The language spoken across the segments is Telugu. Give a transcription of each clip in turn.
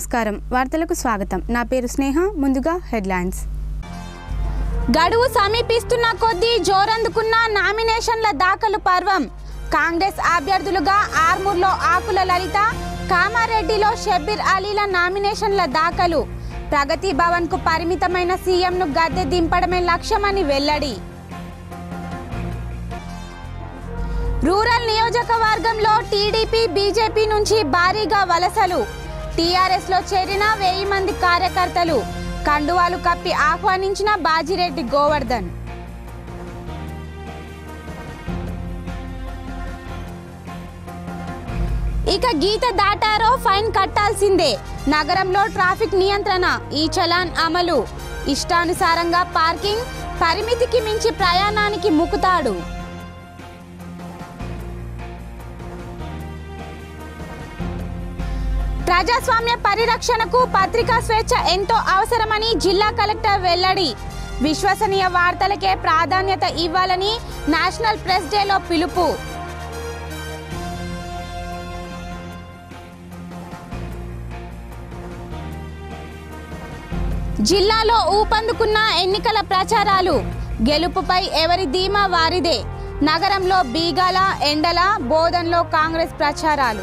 నమస్కారం వార్తలకు స్వాగతం నా పేరు స్నేహ ముందుగా హెడ్లైన్స్ గడువు సమీపిస్తున్న కొద్దీ జోరందుకున్న నామినేషన్ల దాఖలు పర్వం కాంగ్రెస్ అభ్యర్థులుగా ఆర్మూర్లో ఆకుల లలిత కామారెడ్డిలో షబ్బీర్ అలీల నామినేషన్ల దాఖలు ప్రగతి భవన్ కు పరిమితమైన సీఎంను గద్దె దింపడమే లక్ష్యమని వెల్లడి రూరల్ నియోజకవర్గంలో టీడీపీ బీజేపీ నుంచి భారీగా వలసలు టీఆర్ఎస్ లో చేరిన వెయ్యి మంది కార్యకర్తలు కండువాలు కప్పి ఆహ్వానించిన బాజిరెడ్డి గోవర్ధన్ ఇక గీత దాటారో ఫైన్ కట్టాల్సిందే నగరంలో ట్రాఫిక్ నియంత్రణ ఈ చలాన్ అమలు ఇష్టానుసారంగా పార్కింగ్ పరిమితికి మించి ప్రయాణానికి ముకుతాడు ప్రజాస్వామ్య పరిరక్షణకు పత్రికా స్వేచ్ఛ ఎంతో అవసరమని జిల్లా కలెక్టర్ వెల్లడి విశ్వసనీయ వార్తలకే ప్రాధాన్యత ఇవ్వాలని నేషనల్ ప్రెస్ డేలో పిలుపు జిల్లాలో ఊపందుకున్న ఎన్నికల ప్రచారాలు గెలుపుపై ఎవరి ధీమా వారిదే నగరంలో బీగాల ఎండల బోధన్లో కాంగ్రెస్ ప్రచారాలు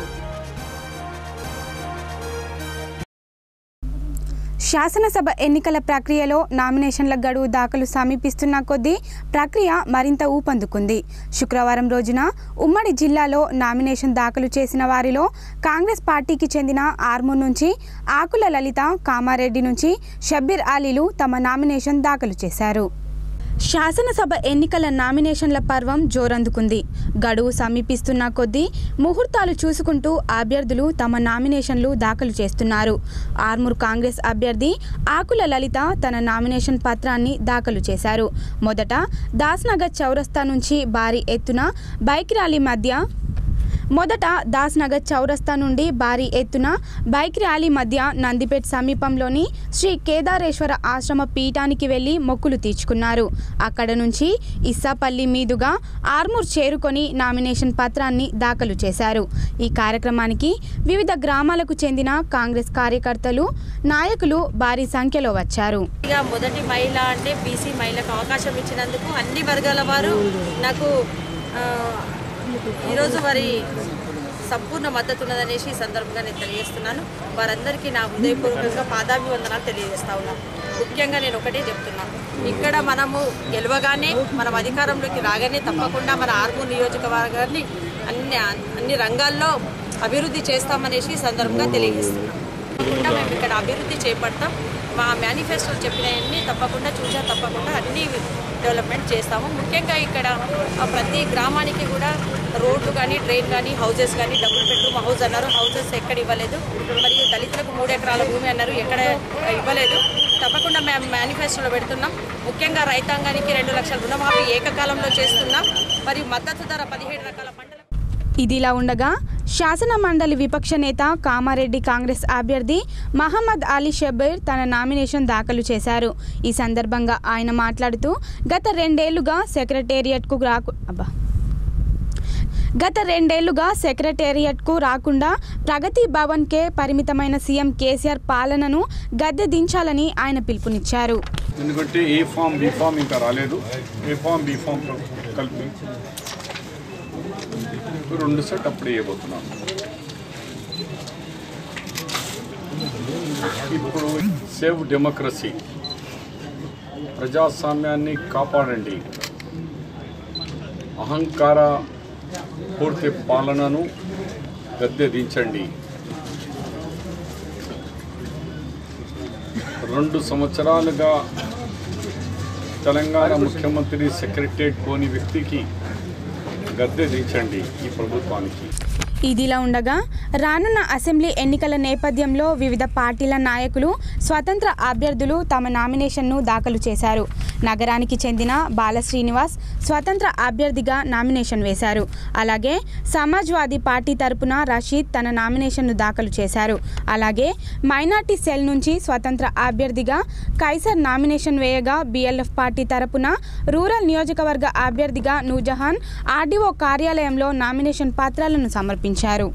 శాసనసభ ఎన్నికల ప్రక్రియలో నామినేషన్ల గడువు దాఖలు సమీపిస్తున్న కొద్దీ ప్రక్రియ మరింత ఊపందుకుంది శుక్రవారం రోజున ఉమ్మడి జిల్లాలో నామినేషన్ దాఖలు చేసిన వారిలో కాంగ్రెస్ పార్టీకి చెందిన ఆర్మూర్ నుంచి ఆకుల లలిత కామారెడ్డి నుంచి షబ్బీర్ అలీలు తమ నామినేషన్ దాఖలు చేశారు శాసనసభ ఎన్నికల నామినేషన్ల పర్వం జోరందుకుంది గడువు సమీపిస్తున్న కొద్దీ ముహూర్తాలు చూసుకుంటూ అభ్యర్థులు తమ నామినేషన్లు దాఖలు చేస్తున్నారు ఆర్మూర్ కాంగ్రెస్ అభ్యర్థి ఆకుల లలిత తన నామినేషన్ పత్రాన్ని దాఖలు చేశారు మొదట దాస్నగర్ చౌరస్తా నుంచి భారీ ఎత్తున బైక్ ర్యాలీ మధ్య మొదట దాస్నగర్ చౌరస్తా నుండి భారీ ఎత్తున బైక్ ర్యాలీ మధ్య నందిపేట్ సమీపంలోని శ్రీ కేదారేశ్వర ఆశ్రమ పీఠానికి వెళ్లి మొక్కులు తీర్చుకున్నారు అక్కడ నుంచి ఇస్సాపల్లి మీదుగా ఆర్మూర్ చేరుకొని నామినేషన్ పత్రాన్ని దాఖలు చేశారు ఈ కార్యక్రమానికి వివిధ గ్రామాలకు చెందిన కాంగ్రెస్ కార్యకర్తలు నాయకులు భారీ సంఖ్యలో వచ్చారు ఇక మొదటి మహిళ అంటే బీసీ మహిళకు అవకాశం ఇచ్చినందుకు అన్ని వర్గాల వారు నాకు ఆ, ఈరోజు వారి సంపూర్ణ మద్దతు ఉన్నదనేసి ఈ సందర్భంగా నేను తెలియజేస్తున్నాను వారందరికీ నా హృదయపూర్వకంగా పాదాభివందనాలు తెలియజేస్తా ఉన్నాను ముఖ్యంగా నేను ఒకటే చెప్తున్నాను ఇక్కడ మనము గెలవగానే మనం అధికారంలోకి రాగానే తప్పకుండా మన ఆర్మూర్ నియోజకవర్గాన్ని అన్ని అన్ని రంగాల్లో అభివృద్ధి చేస్తామనేసి ఈ సందర్భంగా తెలియజేస్తున్నాను తప్పకుండా మేము ఇక్కడ అభివృద్ధి చేపడతాం మా మేనిఫెస్టోలు చెప్పినవన్నీ తప్పకుండా చూసా తప్పకుండా అన్ని డెవలప్మెంట్ చేస్తాము ముఖ్యంగా ఇక్కడ ఆ, ప్రతి గ్రామానికి కూడా రోడ్లు కానీ ట్రైన్ కానీ హౌసెస్ కానీ డబుల్ బెడ్రూమ్ హౌస్ అన్నారు హౌసెస్ ఎక్కడ ఇవ్వలేదు మరియు దళితులకు మూడు ఎకరాల భూమి అన్నారు ఎక్కడ ఇవ్వలేదు తప్పకుండా మేము మేనిఫెస్టోలో పెడుతున్నాం ముఖ్యంగా రైతాంగానికి రెండు లక్షల రుణమాఫీ ఏకకాలంలో చేస్తున్నాం మరియు మద్దతు ధర పదిహేడు రకాల పంటల ఇదిలా ఉండగా శాసన మండలి విపక్ష నేత కామారెడ్డి కాంగ్రెస్ అభ్యర్థి మహమ్మద్ అలీ షబీర్ తన నామినేషన్ దాఖలు చేశారు ఈ సందర్భంగా ఆయన మాట్లాడుతూ గత రెండేళ్లుగా సెక్రటేరియట్కు రాకు అబ్బా గత రెండేళ్లుగా సెక్రటేరియట్కు రాకుండా ప్రగతి భవన్కే పరిమితమైన సీఎం కేసీఆర్ పాలనను గద్దె దించాలని ఆయన పిలుపునిచ్చారు ఎందుకంటే ఏ ఫామ్ బి ఫామ్ ఇంకా రాలేదు ఏ ఫామ్ బి ఫామ్ కలిపి రెండు సెట్ అప్పుడు వేయబోతున్నాను ఇప్పుడు సేవ్ డెమోక్రసీ ప్రజాస్వామ్యాన్ని కాపాడండి అహంకార పూర్తి పాలనను గద్దె దించండి రెండు సంవత్సరాలుగా తెలంగాణ ముఖ్యమంత్రి సెక్రటరియట్ కోని వ్యక్తికి గద్దె దించండి ఈ ప్రభుత్వానికి ఇదిలా ఉండగా రానున్న అసెంబ్లీ ఎన్నికల నేపథ్యంలో వివిధ పార్టీల నాయకులు స్వతంత్ర అభ్యర్థులు తమ నామినేషన్ను దాఖలు చేశారు నగరానికి చెందిన బాల శ్రీనివాస్ స్వతంత్ర అభ్యర్థిగా నామినేషన్ వేశారు అలాగే సమాజ్వాదీ పార్టీ తరపున రషీద్ తన నామినేషన్ను దాఖలు చేశారు అలాగే మైనార్టీ సెల్ నుంచి స్వతంత్ర అభ్యర్థిగా కైసర్ నామినేషన్ వేయగా బిఎల్ఎఫ్ పార్టీ తరపున రూరల్ నియోజకవర్గ అభ్యర్థిగా నూజహాన్ ఆర్డీఓ కార్యాలయంలో నామినేషన్ పత్రాలను సమర్పించారు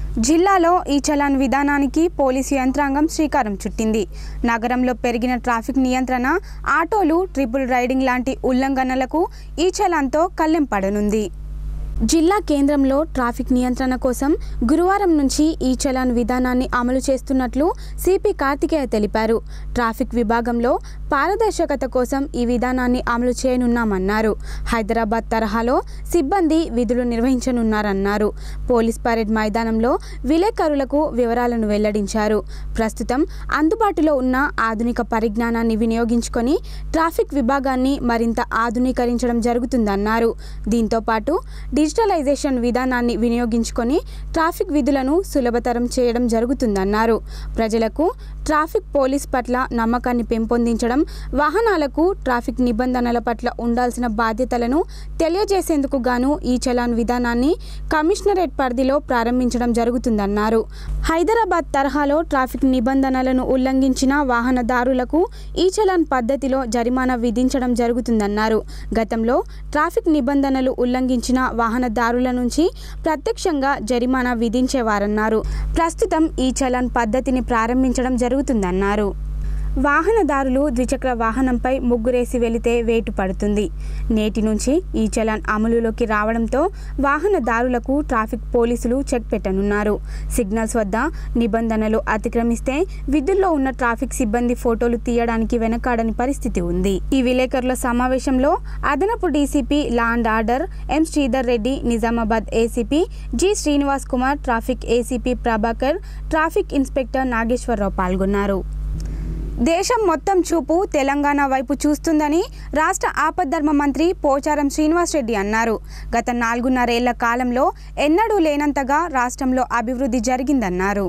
జిల్లాలో ఈ చలాన్ విధానానికి పోలీసు యంత్రాంగం శ్రీకారం చుట్టింది నగరంలో పెరిగిన ట్రాఫిక్ నియంత్రణ ఆటోలు ట్రిపుల్ రైడింగ్ లాంటి ఉల్లంఘనలకు ఈ చలాన్తో కళ్ళెం పడనుంది జిల్లా కేంద్రంలో ట్రాఫిక్ నియంత్రణ కోసం గురువారం నుంచి ఈ చలాన్ విధానాన్ని అమలు చేస్తున్నట్లు సిపి కార్తికేయ తెలిపారు ట్రాఫిక్ విభాగంలో పారదర్శకత కోసం ఈ విధానాన్ని అమలు చేయనున్నామన్నారు హైదరాబాద్ తరహాలో సిబ్బంది విధులు నిర్వహించనున్నారన్నారు పోలీస్ పరేడ్ మైదానంలో విలేకరులకు వివరాలను వెల్లడించారు ప్రస్తుతం అందుబాటులో ఉన్న ఆధునిక పరిజ్ఞానాన్ని వినియోగించుకొని ట్రాఫిక్ విభాగాన్ని మరింత ఆధునీకరించడం జరుగుతుందన్నారు దీంతో పాటు డిజిటలైజేషన్ విధానాన్ని వినియోగించుకొని ట్రాఫిక్ విధులను సులభతరం చేయడం జరుగుతుందన్నారు ప్రజలకు ట్రాఫిక్ పోలీస్ పట్ల నమ్మకాన్ని పెంపొందించడం వాహనాలకు ట్రాఫిక్ నిబంధనల పట్ల ఉండాల్సిన బాధ్యతలను తెలియజేసేందుకు గాను ఈ చలాన్ విధానాన్ని కమిషనరేట్ పరిధిలో ప్రారంభించడం జరుగుతుందన్నారు హైదరాబాద్ తరహాలో ట్రాఫిక్ నిబంధనలను ఉల్లంఘించిన వాహనదారులకు ఈ చలాన్ పద్ధతిలో జరిమానా విధించడం జరుగుతుందన్నారు గతంలో ట్రాఫిక్ నిబంధనలు ఉల్లంఘించిన వాహనదారుల నుంచి ప్రత్యక్షంగా జరిమానా విధించేవారన్నారు ప్రస్తుతం ఈ చలాన్ పద్ధతిని ప్రారంభించడం జరుగుతుందన్నారు వాహనదారులు ద్విచక్ర వాహనంపై ముగ్గురేసి వెళితే వేటు పడుతుంది నేటి నుంచి ఈ చలాన్ అమలులోకి రావడంతో వాహనదారులకు ట్రాఫిక్ పోలీసులు చెక్ పెట్టనున్నారు సిగ్నల్స్ వద్ద నిబంధనలు అతిక్రమిస్తే విధుల్లో ఉన్న ట్రాఫిక్ సిబ్బంది ఫోటోలు తీయడానికి వెనకాడని పరిస్థితి ఉంది ఈ విలేకరుల సమావేశంలో అదనపు DCP law and order M Sridhar Reddy Nizamabad ACP G Srinivas Kumar traffic ACP Prabhakar traffic inspector Nageswara Rao పాల్గొన్నారు దేశం మొత్తం చూపు తెలంగాణ వైపు చూస్తుందని రాష్ట్ర ఆపద్ధర్మ మంత్రి పోచారం శ్రీనివాస్ రెడ్డి అన్నారు గత నాలుగున్నరేళ్ల కాలంలో ఎన్నడూ లేనంతగా రాష్ట్రంలో అభివృద్ధి జరిగిందన్నారు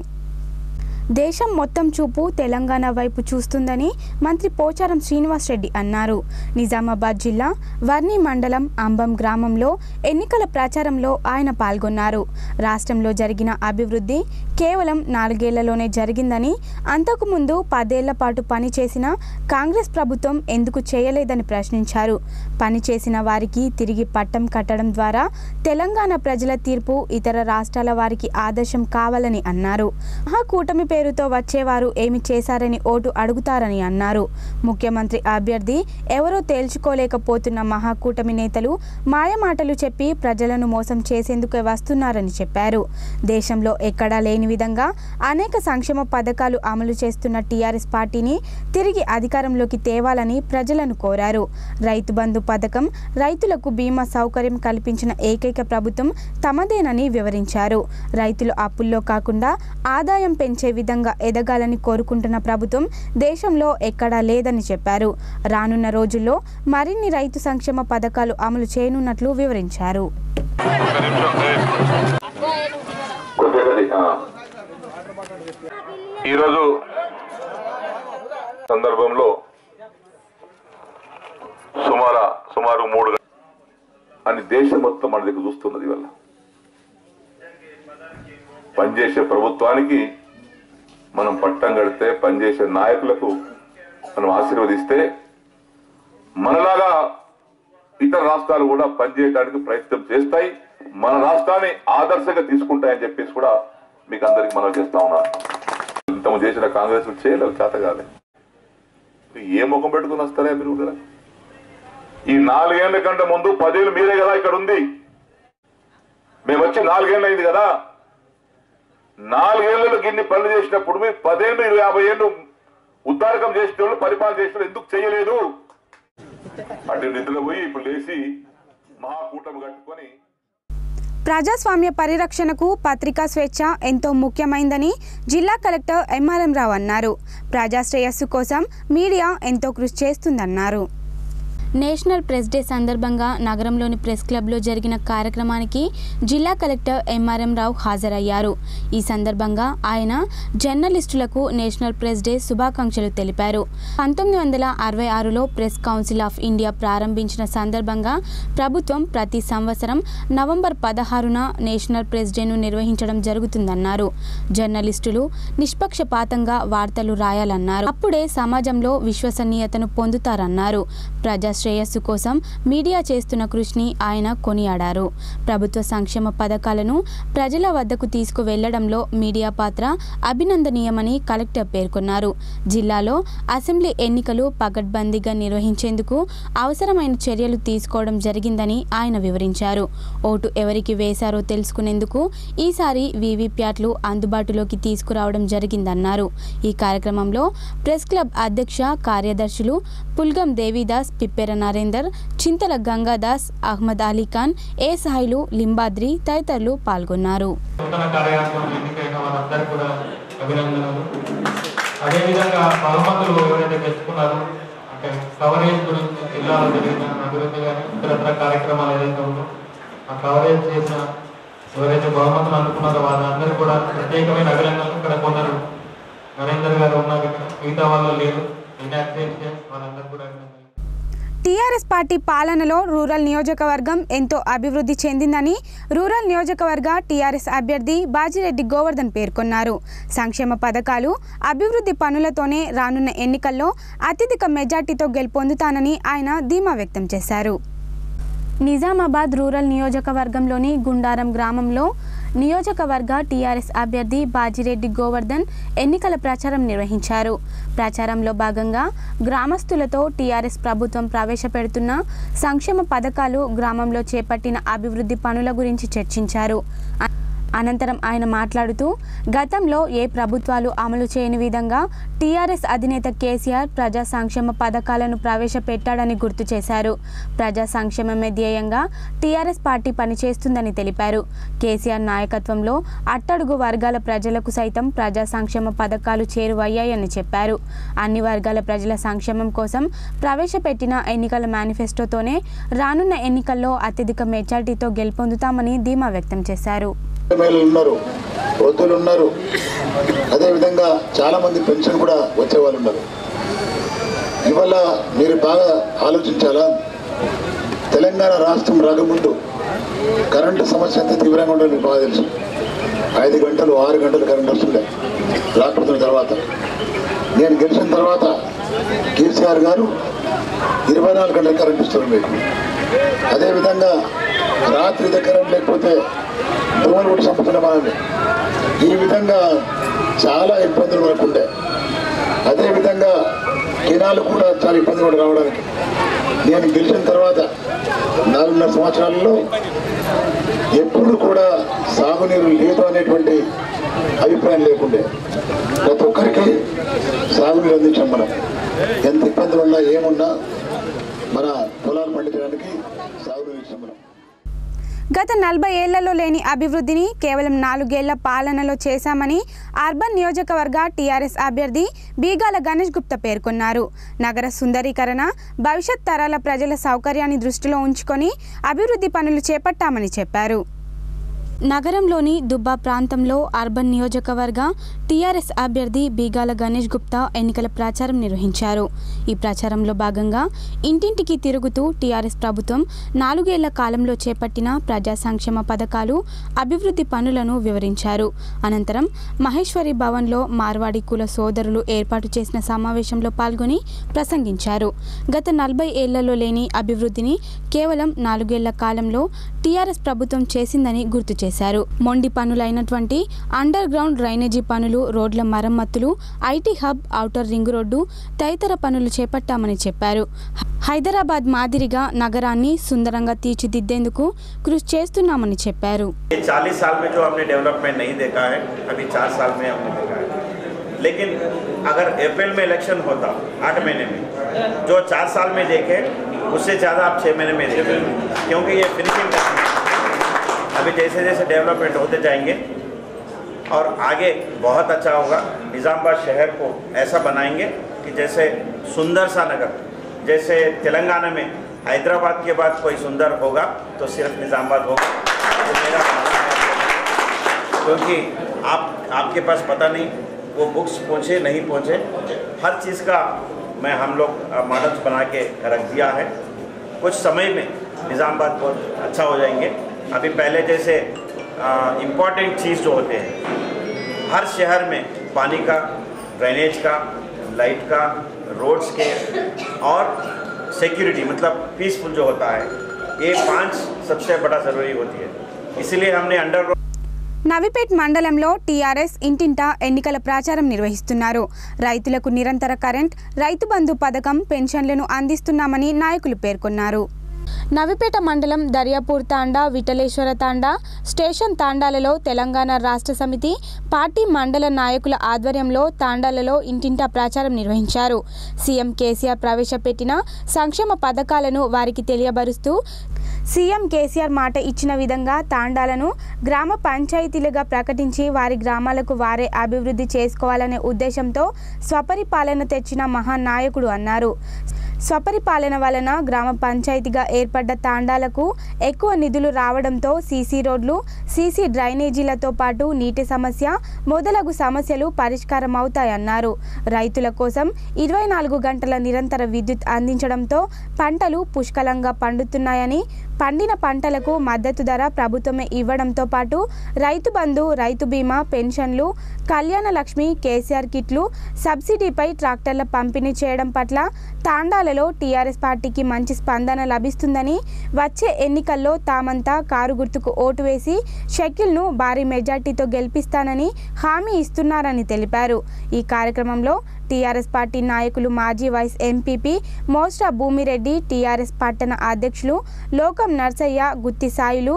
దేశం మొత్తం చూపు తెలంగాణ వైపు చూస్తుందని మంత్రి పోచారం శ్రీనివాస్ రెడ్డి అన్నారు నిజామాబాద్ జిల్లా వర్ణి మండలం అంబం గ్రామంలో ఎన్నికల ప్రచారంలో ఆయన పాల్గొన్నారు రాష్ట్రంలో జరిగిన అభివృద్ధి కేవలం నాలుగేళ్లలోనే జరిగిందని అంతకుముందు పదేళ్ల పాటు పనిచేసిన కాంగ్రెస్ ప్రభుత్వం ఎందుకు చేయలేదని ప్రశ్నించారు పనిచేసిన వారికి తిరిగి పట్టం కట్టడం ద్వారా తెలంగాణ ప్రజల తీర్పు ఇతర రాష్ట్రాల వారికి ఆదర్శం కావాలని అన్నారు మహాకూటమి పేరుతో వచ్చేవారు ఏమి చేశారని ఓటు అడుగుతారని అన్నారు ముఖ్యమంత్రి అభ్యర్థి ఎవరో తేల్చుకోలేకపోతున్న మహాకూటమి నేతలు మాయమాటలు చెప్పి ప్రజలను మోసం చేసేందుకే వస్తున్నారని చెప్పారు దేశంలో ఎక్కడా లేని విధంగా అనేక సంక్షేమ పథకాలు అమలు చేస్తున్న టీఆర్ఎస్ పార్టీని తిరిగి అధికారంలోకి తేవాలని ప్రజలను కోరారు రైతు బంధు పథకం రైతులకు బీమా సౌకర్యం కల్పించిన ఏకైక ప్రభుత్వం తమదేనని వివరించారు రైతులు అప్పుల్లో కాకుండా ఆదాయం పెంచే విధంగా ఎదగాలని కోరుకుంటున్న ప్రభుత్వం దేశంలో ఎక్కడా లేదని చెప్పారు రానున్న రోజుల్లో మరిన్ని రైతు సంక్షేమ పథకాలు అమలు చేయనున్నట్లు వివరించారు కొద్దిగది ఆ. ఈరోజు సందర్భంలో సుమార సుమారు మూడు గంటలు అని దేశం మొత్తం మన దగ్గర చూస్తున్నది ఇవాళ పనిచేసే ప్రభుత్వానికి మనం పట్టం కడితే పనిచేసే నాయకులకు మనం ఆశీర్వదిస్తే మనలాగా ఇతర రాష్ట్రాలు కూడా పనిచేయడానికి ప్రయత్నం చేస్తాయి మన రాష్ట్రాన్ని ఆదర్శంగా తీసుకుంటాయని చెప్పేసి కూడా మీకు అందరికి మనం చేస్తా ఉన్నాను ఇంతము చేసిన కాంగ్రెస్ చేయలేవు చేత కాలే ఏ ముఖం పెట్టుకుని వస్తారా మీరు కూడా ఈ నాలుగేళ్ల కంటే ముందు పదేళ్ళు మీరే కదా ఇక్కడ ఉంది మేము వచ్చి నాలుగేళ్ళు అయింది కదా నాలుగేళ్లలో గిన్ని పనులు చేసినప్పుడు మీరు పదేళ్ళు ఇరవై యాభై ఏళ్ళు ఉద్దారకం చేసిన వాళ్ళు పరిపాలన చేసిన వాళ్ళు ఎందుకు చేయలేదు అటు నిధులు పోయి ఇప్పుడు లేచి మహాకూటమి కట్టుకొని ప్రజాస్వామ్య పరిరక్షణకు పత్రికా స్వేచ్ఛ ఎంతో ముఖ్యమైందని జిల్లా కలెక్టర్ ఎంఆర్ఎం రావు అన్నారు ప్రజా శ్రేయస్సు కోసం మీడియా ఎంతో కృషి చేస్తుందన్నారు నేషనల్ ప్రెస్ డే సందర్భంగా నగరంలోని ప్రెస్ క్లబ్లో జరిగిన కార్యక్రమానికి జిల్లా కలెక్టర్ ఎంఆర్ఎం రావు హాజరయ్యారు ఈ సందర్భంగా ఆయన జర్నలిస్టులకు నేషనల్ ప్రెస్ డే శుభాకాంక్షలు తెలిపారు పంతొమ్మిది వందల అరవై ఆరులో ప్రెస్ కౌన్సిల్ ఆఫ్ ఇండియా ప్రారంభించిన సందర్భంగా ప్రభుత్వం ప్రతి సంవత్సరం నవంబర్ పదహారున నేషనల్ ప్రెస్ డేను నిర్వహించడం జరుగుతుందన్నారు జర్నలిస్టులు నిష్పక్షపాతంగా వార్తలు రాయాలన్నారు అప్పుడే సమాజంలో విశ్వసనీయతను పొందుతారన్నారు ప్రజా శ్రేయస్సు కోసం మీడియా చేస్తున్న కృషిని ఆయన కొనియాడారు ప్రభుత్వ సంక్షేమ పథకాలను ప్రజల వద్దకు తీసుకువెళ్లడంలో మీడియా పాత్ర అభినందనీయమని కలెక్టర్ పేర్కొన్నారు జిల్లాలో అసెంబ్లీ ఎన్నికలు పకడ్బందీగా నిర్వహించేందుకు అవసరమైన చర్యలు తీసుకోవడం జరిగిందని ఆయన వివరించారు ఓటు ఎవరికి వేశారో తెలుసుకునేందుకు ఈసారి వీవీప్యాట్లు అందుబాటులోకి తీసుకురావడం జరిగిందన్నారు ఈ కార్యక్రమంలో ప్రెస్ క్లబ్ అధ్యక్ష కార్యదర్శులు పుల్గం దేవిదాస్ పిప్పెర నరేందర్ చింతల గంగాదాస్ అహ్మద్ అలీ ఖాన్ ఏ సాయిలు లింబాద్రి తదితరులు పాల్గొన్నారు నూతన కార్యాలయం ఎన్నికైన వారందరూ కూడా అభినందనలు అదేవిధంగా బహుమతులు ఎవరైతే తెచ్చుకున్నారో అంటే కవరేజ్ గురించి జిల్లాలో జరిగిన అభివృద్ధి కానీ ఇతరత్ర కార్యక్రమాలు ఏదైతే ఉందో ఆ కవరేజ్ చేసిన ఎవరైతే బహుమతులు అందుకున్నారో వాళ్ళందరూ కూడా ప్రత్యేకమైన అభినందనలు ఇక్కడ కొందరు నరేందర్ గారు ఉన్నారు ఇక్కడ మిగతా వాళ్ళు లేరు ఇన్యాక్టివ్ వాళ్ళందరూ కూడా అభినందనలు టీఆర్ఎస్ పార్టీ పాలనలో రూరల్ నియోజకవర్గం ఎంతో అభివృద్ధి చెందిందని రూరల్ నియోజకవర్గ టీఆర్ఎస్ అభ్యర్థి బాజిరెడ్డి గోవర్ధన్ పేర్కొన్నారు సంక్షేమ పథకాలు అభివృద్ధి పనులతోనే రానున్న ఎన్నికల్లో అత్యధిక మెజార్టీతో గెలుపొందుతానని ఆయన ధీమా వ్యక్తం చేశారు నిజామాబాద్ రూరల్ నియోజకవర్గంలోని గుండారం గ్రామంలో నియోజకవర్గ టీఆర్ఎస్ అభ్యర్థి బాజిరెడ్డి గోవర్ధన్ ఎన్నికల ప్రచారం నిర్వహించారు ప్రచారంలో భాగంగా గ్రామస్తులతో టీఆర్ఎస్ ప్రభుత్వం ప్రవేశపెడుతున్న సంక్షేమ పథకాలు గ్రామంలో చేపట్టిన అభివృద్ధి పనుల గురించి చర్చించారు అ- అనంతరం ఆయన మాట్లాడుతూ గతంలో ఏ ప్రభుత్వాలు అమలు చేయని విధంగా టీఆర్ఎస్ అధినేత కేసీఆర్ ప్రజా సంక్షేమ పథకాలను ప్రవేశపెట్టాడని గుర్తు చేశారు ప్రజా సంక్షేమమే ధ్యేయంగా టీఆర్ఎస్ పార్టీ పనిచేస్తుందని తెలిపారు కేసీఆర్ నాయకత్వంలో అట్టడుగు వర్గాల ప్రజలకు సైతం ప్రజా సంక్షేమ పథకాలు చేరువయ్యాయని చెప్పారు అన్ని వర్గాల ప్రజల సంక్షేమం కోసం ప్రవేశపెట్టిన ఎన్నికల మేనిఫెస్టోతోనే రానున్న ఎన్నికల్లో అత్యధిక మెజార్టీతో గెలుపొందుతామని ధీమా వ్యక్తం చేశారు మహిళలు ఉన్నారు వృద్ధులు ఉన్నారు అదేవిధంగా చాలా మంది పెన్షన్ కూడా వచ్చే వాళ్ళు ఉన్నారు ఇవాళ మీరు బాగా ఆలోచించాలా తెలంగాణ రాష్ట్రం రాకముందు కరెంటు సమస్య ఎంత తీవ్రంగా ఉండదు మీకు బాగా తెలుసు ఐదు గంటలు ఆరు గంటలు కరెంట్ వస్తుండే రాకపోతున్న తర్వాత నేను గెలిచిన తర్వాత కేసీఆర్ గారు ఇరవై నాలుగు గంటలు కరెంట్ ఇస్తున్నారు మీకు అదేవిధంగా రాత్రి దగ్గర కరెంట్ లేకపోతే దోమలు కూడా చంపుతున్నాం మనల్ని ఈ విధంగా చాలా ఇబ్బందులు మనకు ఉండే అదేవిధంగా కెనాలు కూడా చాలా ఇబ్బంది కూడా రావడానికి నేను గెలిచిన తర్వాత నాలుగున్నర సంవత్సరాలలో ఎప్పుడు కూడా సాగునీరు లేదు అనేటువంటి అభిప్రాయం లేకుండే ప్రతి ఒక్కరికి సాగునీరు అందించాం మనం ఎంత ఇబ్బందులు ఉన్నా ఏమున్నా మన పొలాలు పండించడానికి సాగునీరు ఇచ్చాం మనం గత నలభై ఏళ్లలో లేని అభివృద్ధిని కేవలం నాలుగేళ్ల పాలనలో చేశామని అర్బన్ నియోజకవర్గ టీఆర్ఎస్ అభ్యర్థి బీగాల గణేష్ గుప్తా పేర్కొన్నారు నగర సుందరీకరణ భవిష్యత్ తరాల ప్రజల సౌకర్యాన్ని దృష్టిలో ఉంచుకొని అభివృద్ధి పనులు చేపట్టామని చెప్పారు నగరంలోని దుబ్బా ప్రాంతంలో అర్బన్ నియోజకవర్గ టీఆర్ఎస్ అభ్యర్థి బీగాల గణేష్ గుప్తా ఎన్నికల ప్రచారం నిర్వహించారు ఈ ప్రచారంలో భాగంగా ఇంటింటికి తిరుగుతూ టీఆర్ఎస్ ప్రభుత్వం నాలుగేళ్ల కాలంలో చేపట్టిన ప్రజా సంక్షేమ పథకాలు అభివృద్ధి పనులను వివరించారు అనంతరం మహేశ్వరి భవన్లో మార్వాడి కుల సోదరులు ఏర్పాటు చేసిన సమావేశంలో పాల్గొని ప్రసంగించారు గత నలభై ఏళ్లలో లేని అభివృద్ధిని కేవలం నాలుగేళ్ల కాలంలో టీఆర్ఎస్ ప్రభుత్వం చేసిందని గుర్తు చేశారు మొండి పనులైనటువంటి అండర్ గ్రౌండ్ డ్రైనేజీ పనులు రోడ్ల మరమ్మతులు IT hub outer ring road తదితర పనులు చేపట్టామని చెప్పారు హైదరాబాద్ మాదిరిగా నగరాన్ని సుందరంగా తీర్చిదిద్దేందుకు కృషి చేస్తున్నామని చెప్పారు ये चालीस साल में जो हमने डेवलपमेंट नहीं देखा है अभी चार साल में हमने देखा है लेकिन अगर अप्रैल में इलेक्शन होता आठ महीने में जो चार साल में देखे उससे ज़्यादा आप छः महीने में देखे क्योंकि ये फिनिशिंग अभी जैसे जैसे डेवलपमेंट होते जाएंगे और आगे बहुत अच्छा होगा निज़ामाबाद शहर को ऐसा बनाएंगे कि जैसे सुंदर सा नगर जैसे तेलंगाना में हैदराबाद के बाद कोई सुंदर होगा तो सिर्फ निज़ामाबाद होगा तो मेरा मानना है क्योंकि आप आपके पास पता नहीं वो बुक्स पहुँचे नहीं पहुँचे हर चीज़ का मैं हम लोग मॉडल्स बना के रख दिया है कुछ समय में निज़ामाबाद बहुत अच्छा हो जाएंगे अभी पहले जैसे इम्पॉर्टेंट चीज़ जो होते हैं हर शहर में पानी का ड्रेनेज का लाइट का रोड्स के और सिक्योरिटी मतलब पीसफुल जो होता है ये पांच सबसे बड़ा ज़रूरी होती है इसीलिए हमने अंडर నవిపేట్ మండలంలో టీఆర్ఎస్ ఇంటింటా ఎన్నికల ప్రచారం నిర్వహిస్తున్నారు రైతులకు నిరంతర కరెంట్ రైతు బంధు పథకం పెన్షన్లను అందిస్తున్నామని నాయకులు పేర్కొన్నారు నవిపేట మండలం దర్యాపూర్ తాండా విఠలేశ్వర తాండా స్టేషన్ తాండాలలో తెలంగాణ రాష్ట్ర సమితి పార్టీ మండల నాయకుల ఆధ్వర్యంలో తాండాలలో ఇంటింటా ప్రచారం నిర్వహించారు సీఎం కేసీఆర్ ప్రవేశపెట్టిన సంక్షేమ పథకాలను వారికి తెలియబరుస్తూ సీఎం కేసీఆర్ మాట ఇచ్చిన విధంగా తాండాలను గ్రామ పంచాయతీలుగా ప్రకటించి వారి గ్రామాలకు వారే అభివృద్ధి చేసుకోవాలనే ఉద్దేశంతో స్వపరిపాలన తెచ్చిన మహానాయకుడు అన్నారు స్వపరిపాలన వలన గ్రామ పంచాయతీగా ఏర్పడ్డ తాండాలకు ఎక్కువ నిధులు రావడంతో సీసీ రోడ్లు సీసీ డ్రైనేజీలతో పాటు నీటి సమస్య మొదలగు సమస్యలు పరిష్కారం అవుతాయన్నారు రైతుల కోసం ఇరవై నాలుగు గంటల నిరంతర విద్యుత్ అందించడంతో పంటలు పుష్కలంగా పండుతున్నాయని పండిన పంటలకు మద్దతు ధర ప్రభుత్వమే ఇవ్వడంతో పాటు రైతు బంధు రైతు బీమా పెన్షన్లు కళ్యాణ లక్ష్మి కేసీఆర్ కిట్లు సబ్సిడీపై ట్రాక్టర్ల పంపిణీ చేయడం పట్ల తాండాలలో టీఆర్ఎస్ పార్టీకి మంచి స్పందన లభిస్తుందని వచ్చే ఎన్నికల్లో తామంతా కారు గుర్తుకు ఓటు వేసి షకిల్ను భారీ మెజార్టీతో గెలిపిస్తానని హామీ ఇస్తున్నారని తెలిపారు ఈ కార్యక్రమంలో టీఆర్ఎస్ పార్టీ నాయకులు మాజీ వైస్ ఎంపీపీ మోస్టా భూమిరెడ్డి టీఆర్ఎస్ పట్టణ అధ్యక్షులు లోకం నర్సయ్య గుత్తి సాయిలు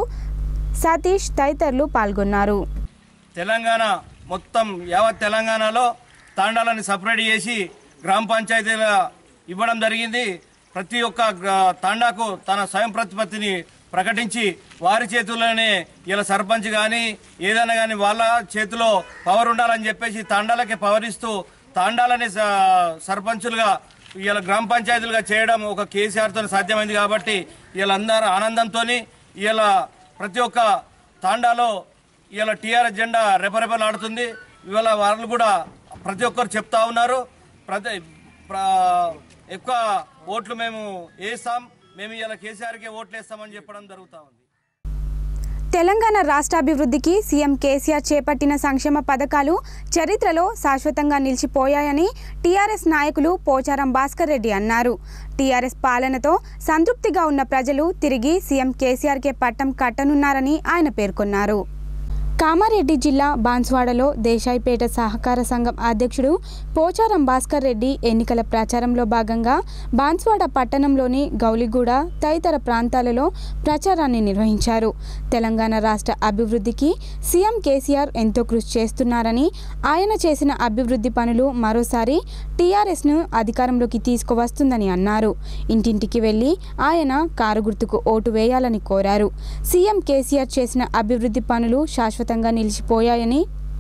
సతీష్ తదితరులు పాల్గొన్నారు తెలంగాణ మొత్తం యావత్ తెలంగాణలో తాండాలని సపరేట్ చేసి గ్రామ పంచాయతీల ఇవ్వడం జరిగింది ప్రతి ఒక్క గ్రా- తాండాకు తన స్వయం ప్రతిపత్తిని ప్రకటించి వారి చేతుల్లోనే ఇలా సర్పంచ్ కానీ ఏదైనా కానీ వాళ్ళ చేతిలో పవర్ ఉండాలని చెప్పేసి తాండాలకి పవర్ ఇస్తూ తాండాలని స- సర్పంచులుగా ఇలా గ్రామ పంచాయతీలుగా చేయడం ఒక కేసీఆర్తో సాధ్యమైంది కాబట్టి వీళ్ళందరూ ఆనందంతో ఇలా ప్రతి ఒక్క తాండాలో ఇవాళ టీఆర్ఎస్ జెండా రెపరెపలాడుతుంది ఇవాళ వాళ్ళు కూడా ప్రతి ఒక్కరు చెప్తా ఉన్నారు ప్రతి ప్ర- ఎక్కువ ఓట్లు మేము వేస్తాం మేము ఇలా కేసీఆర్కే ఓట్లు వేస్తామని చెప్పడం జరుగుతూ ఉంది తెలంగాణ రాష్ట్రాభివృద్ధికి సీఎం కేసీఆర్ చేపట్టిన సంక్షేమ పథకాలు చరిత్రలో శాశ్వతంగా నిలిచిపోయాయని టీఆర్ఎస్ నాయకులు పోచారం భాస్కర్ రెడ్డి అన్నారు టీఆర్ఎస్ పాలనతో సంతృప్తిగా ఉన్న ప్రజలు తిరిగి సీఎం కేసీఆర్కే పట్టం కట్టనున్నారని ఆయన పేర్కొన్నారు కామారెడ్డి జిల్లా బాన్స్వాడలో దేశాయిపేట సహకార సంఘం అధ్యక్షుడు పోచారం భాస్కర్ రెడ్డి ఎన్నికల ప్రచారంలో భాగంగా బాన్స్వాడ పట్టణంలోని గౌలిగూడ తదితర ప్రాంతాలలో ప్రచారాన్ని నిర్వహించారు తెలంగాణ రాష్ట్ర అభివృద్ధికి సీఎం కేసీఆర్ ఎంతో కృషి చేస్తున్నారని ఆయన చేసిన అభివృద్ధి పనులు మరోసారి టీఆర్ఎస్ను అధికారంలోకి తీసుకువస్తుందని అన్నారు ఇంటింటికి వెళ్లి ఆయన కారు గుర్తుకు ఓటు వేయాలని కోరారు సీఎం కేసీఆర్ చేసిన అభివృద్ధి పనులు శాశ్వతంగా నిలిచిపోయాయని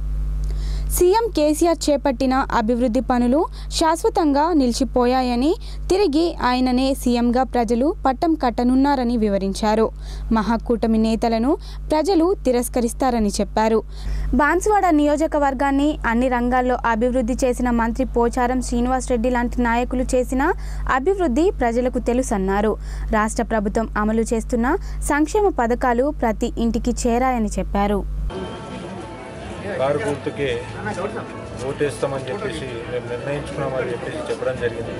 సీఎం కేసీఆర్ చేపట్టిన అభివృద్ధి పనులు శాశ్వతంగా నిలిచిపోయాయని తిరిగి ఆయననే సీఎంగా ప్రజలు పట్టం కట్టనున్నారని వివరించారు మహాకూటమి నేతలను ప్రజలు తిరస్కరిస్తారని చెప్పారు బాన్సువాడ నియోజకవర్గాన్ని అన్ని రంగాల్లో అభివృద్ధి చేసిన మంత్రి పోచారం శ్రీనివాస్ రెడ్డి లాంటి నాయకులు చేసిన అభివృద్ధి ప్రజలకు తెలుసన్నారు రాష్ట్ర ప్రభుత్వం అమలు చేస్తున్న సంక్షేమ పథకాలు ప్రతి ఇంటికి చేరాయని చెప్పారు కారు గుర్తుకే ఓటేస్తామని చెప్పేసి మేము నిర్ణయించుకున్నామని చెప్పేసి చెప్పడం జరిగింది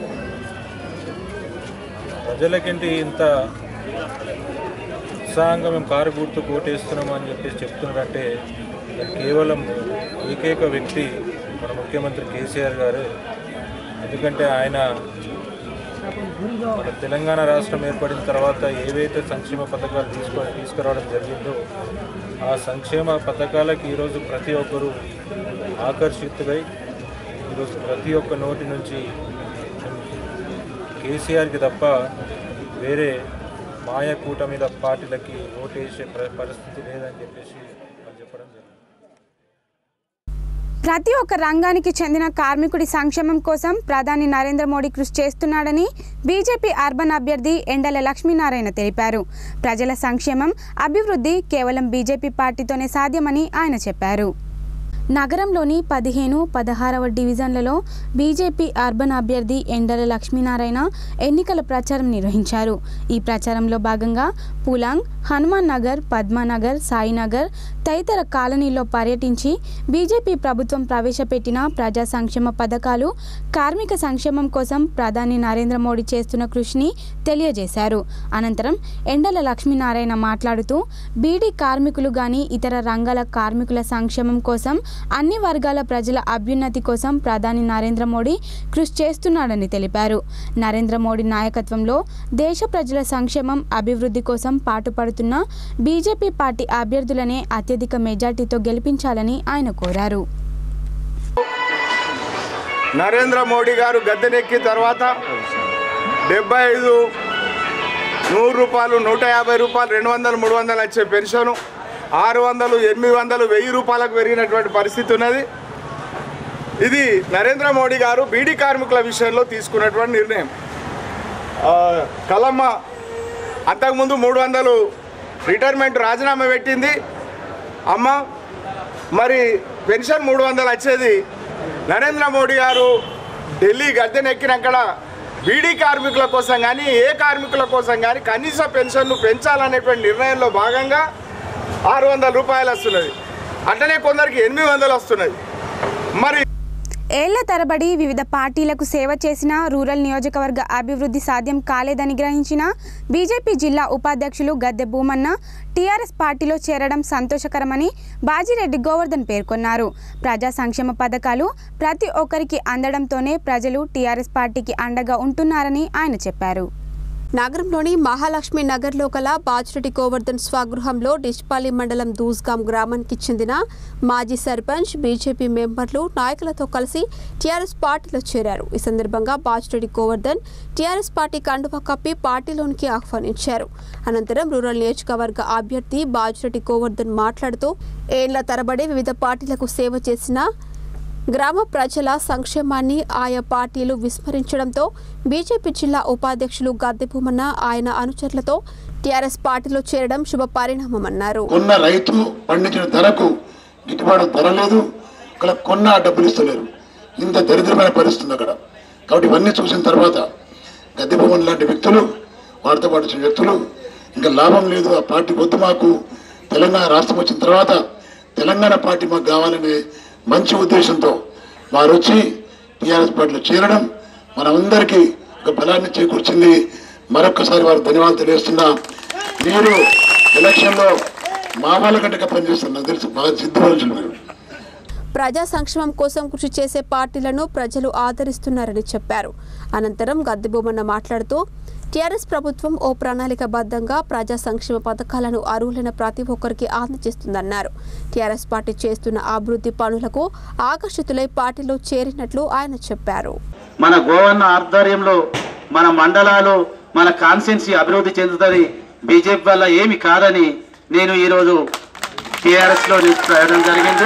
ప్రజలకేంటి ఇంత ఉత్సాహంగా మేము కారు గుర్తుకు ఓటేస్తున్నామని అని చెప్పేసి చెప్తున్నారంటే దానికి కేవలం ఏకైక వ్యక్తి మన ముఖ్యమంత్రి కేసీఆర్ గారు ఎందుకంటే ఆయన మన తెలంగాణ రాష్ట్రం ఏర్పడిన తర్వాత ఏవైతే సంక్షేమ పథకాలు తీసుకో తీసుకురావడం జరిగిందో ఆ సంక్షేమ పథకాలకు ఈరోజు ప్రతి ఒక్కరూ ఆకర్షితులై ఈరోజు ప్రతి ఒక్క నోటి నుంచి కేసీఆర్కి తప్ప వేరే మాయ కూటమి పార్టీలకి ఓటేసే ప్ర- పరిస్థితి లేదని చెప్పేసి వాళ్ళు చెప్పడం జరిగింది ప్రతి ఒక్క రంగానికి చెందిన కార్మికుడి సంక్షేమం కోసం ప్రధాని నరేంద్ర మోడీ కృషి చేస్తున్నాడని బీజేపీ అర్బన్ అభ్యర్థి ఎండల లక్ష్మీనారాయణ తెలిపారు ప్రజల సంక్షేమం అభివృద్ధి కేవలం బీజేపీ పార్టీతోనే సాధ్యమని ఆయన చెప్పారు నగరంలోని పదిహేను పదహారవ డివిజన్లలో బీజేపీ అర్బన్ అభ్యర్థి ఎండల లక్ష్మీనారాయణ ఎన్నికల ప్రచారం నిర్వహించారు ఈ ప్రచారంలో భాగంగా పులాంగ్ హనుమాన్ నగర్ పద్మానగర్ సాయినగర్ తదితర కాలనీల్లో పర్యటించి బీజేపీ ప్రభుత్వం ప్రవేశపెట్టిన ప్రజా సంక్షేమ పథకాలు కార్మిక సంక్షేమం కోసం ప్రధాని నరేంద్ర మోడీ చేస్తున్న కృషిని తెలియజేశారు అనంతరం ఎండల లక్ష్మీనారాయణ మాట్లాడుతూ బీడీ కార్మికులు గాని ఇతర రంగాల కార్మికుల సంక్షేమం కోసం అన్ని వర్గాల ప్రజల అభ్యున్నతి కోసం ప్రధాని నరేంద్ర మోడీ కృషి చేస్తున్నాడని తెలిపారు నరేంద్ర మోడీ నాయకత్వంలో దేశ ప్రజల సంక్షేమం అభివృద్ధి కోసం పాటుపడుతున్న బీజేపీ పార్టీ అభ్యర్థులనే అత్యధిక మెజార్టీతో గెలిపించాలని ఆయన కోరారు నరేంద్ర మోడీ గారు గద్దెనెక్కిన తర్వాత డెబ్బై ఐదు నూరు రూపాయలు నూట యాభై రూపాయలు రెండు వందలు మూడు వందలు వచ్చే పెన్షను ఆరు వందలు ఎనిమిది వందలు వెయ్యి రూపాయలకు పెరిగినటువంటి పరిస్థితి ఉన్నది ఇది నరేంద్ర మోడీ గారు బీడీ కార్మికుల విషయంలో తీసుకున్నటువంటి నిర్ణయం ఆ, కలమ్మ అంతకుముందు మూడు వందలు రిటైర్మెంట్ రాజీనామా పెట్టింది అమ్మ మరి పెన్షన్ మూడు వందలు వచ్చేది నరేంద్ర మోడీ గారు ఢిల్లీ గద్దెనెక్కినక్కడ బీడీ కార్మికుల కోసం కానీ ఏ కార్మికుల కోసం కానీ కనీస పెన్షన్ను పెంచాలనేటువంటి నిర్ణయంలో భాగంగా ఆరు వందల రూపాయలు వస్తున్నది అట్లనే కొందరికి ఎనిమిది వందలు వస్తున్నది మరి ఏళ్ల తరబడి వివిధ పార్టీలకు సేవ చేసిన రూరల్ నియోజకవర్గ అభివృద్ధి సాధ్యం కాలేదని గ్రహించిన బీజేపీ జిల్లా ఉపాధ్యక్షులు గద్దె భూమన్న టీఆర్ఎస్ పార్టీలో చేరడం సంతోషకరమని బాజిరెడ్డి గోవర్ధన్ పేర్కొన్నారు ప్రజా సంక్షేమ పథకాలు ప్రతి ఒక్కరికి అందడంతోనే ప్రజలు టీఆర్ఎస్ పార్టీకి అండగా ఉంటున్నారని ఆయన చెప్పారు నగరంలోని మహాలక్ష్మి నగర్లో కల బాచిరెడ్డి గోవర్ధన్ స్వగృహంలో డిష్పాలి మండలం దూస్గాం గ్రామానికి చెందిన మాజీ సర్పంచ్ బీజేపీ మెంబర్లు నాయకులతో కలిసి టీఆర్ఎస్ పార్టీలో చేరారు ఈ సందర్భంగా బాచిరెడ్డి గోవర్ధన్ టీఆర్ఎస్ పార్టీ కండువా కప్పి పార్టీలోనికి ఆహ్వానించారు అనంతరం రూరల్ నియోజకవర్గ అభ్యర్థి బాజిరెడ్డి గోవర్ధన్ మాట్లాడుతూ ఏళ్ల తరబడి వివిధ పార్టీలకు సేవ చేసిన గ్రామ ప్రజల సంక్షేమాన్ని ఆయా పార్టీలు విస్మరించడంతో బీజేపీ జిల్లా ఉపాధ్యక్షులు గద్దె భూమన్న ఆయన అనుచరులతో టీఆర్ఎస్ పార్టీలో చేరడం శుభ పరిణామమన్నారు కొన్న రైతు పండించిన ధరకు గిట్టుబాటు ధర లేదు అక్కడ కొన్న డబ్బులు ఇస్తలేరు ఇంత దరిద్రమైన పరిస్థితి ఉంది అక్కడ కాబట్టి ఇవన్నీ చూసిన తర్వాత గద్దె భవన్ లాంటి వ్యక్తులు వారితో పాటు వచ్చిన వ్యక్తులు ఇంకా లాభం లేదు ఆ పార్టీ వద్దు మాకు తెలంగాణ రాష్ట్రం వచ్చిన తర్వాత తెలంగాణ పార్టీ మాకు కావాలనే మంచి ఉద్దేశంతో వారు వచ్చి టీఆర్ఎస్ పార్టీలో చేరడం మనందరికీ ఒక బలాన్ని చేకూర్చింది మరొక్కసారి వారు ధన్యవాదాలు తెలియజేస్తున్నా మీరు ఎలక్షన్లో మా వాళ్ళ కంటే పనిచేస్తున్నారు నాకు తెలుసు బాగా సిద్ధ మనుషులు మీరు ప్రజా సంక్షేమం కోసం కృషి చేసే పార్టీలను ప్రజలు ఆదరిస్తున్నారని చెప్పారు అనంతరం గద్దెబొమ్మన్న మాట్లాడుతూ టీఆర్ఎస్ ప్రభుత్వం ఓ ప్రణాళికబద్ధంగా ప్రజా సంక్షేమ పథకాలను అర్హులైన ప్రతి ఒక్కరికి అందజేస్తుందన్నారు టీఆర్ఎస్ పార్టీ చేస్తున్న అభివృద్ధి పనులకు ఆకర్షితులై పార్టీలో చేరినట్లు ఆయన చెప్పారు మన గోవన్న ఆధ్వర్యంలో మన మండలాలు మన కాన్స్టిట్యున్సీ అభివృద్ధి చెందుతుంది బీజేపీ వల్ల ఏమి కాదని నేను ఈరోజు టీఆర్ఎస్లో నిలిచిపోయడం జరిగింది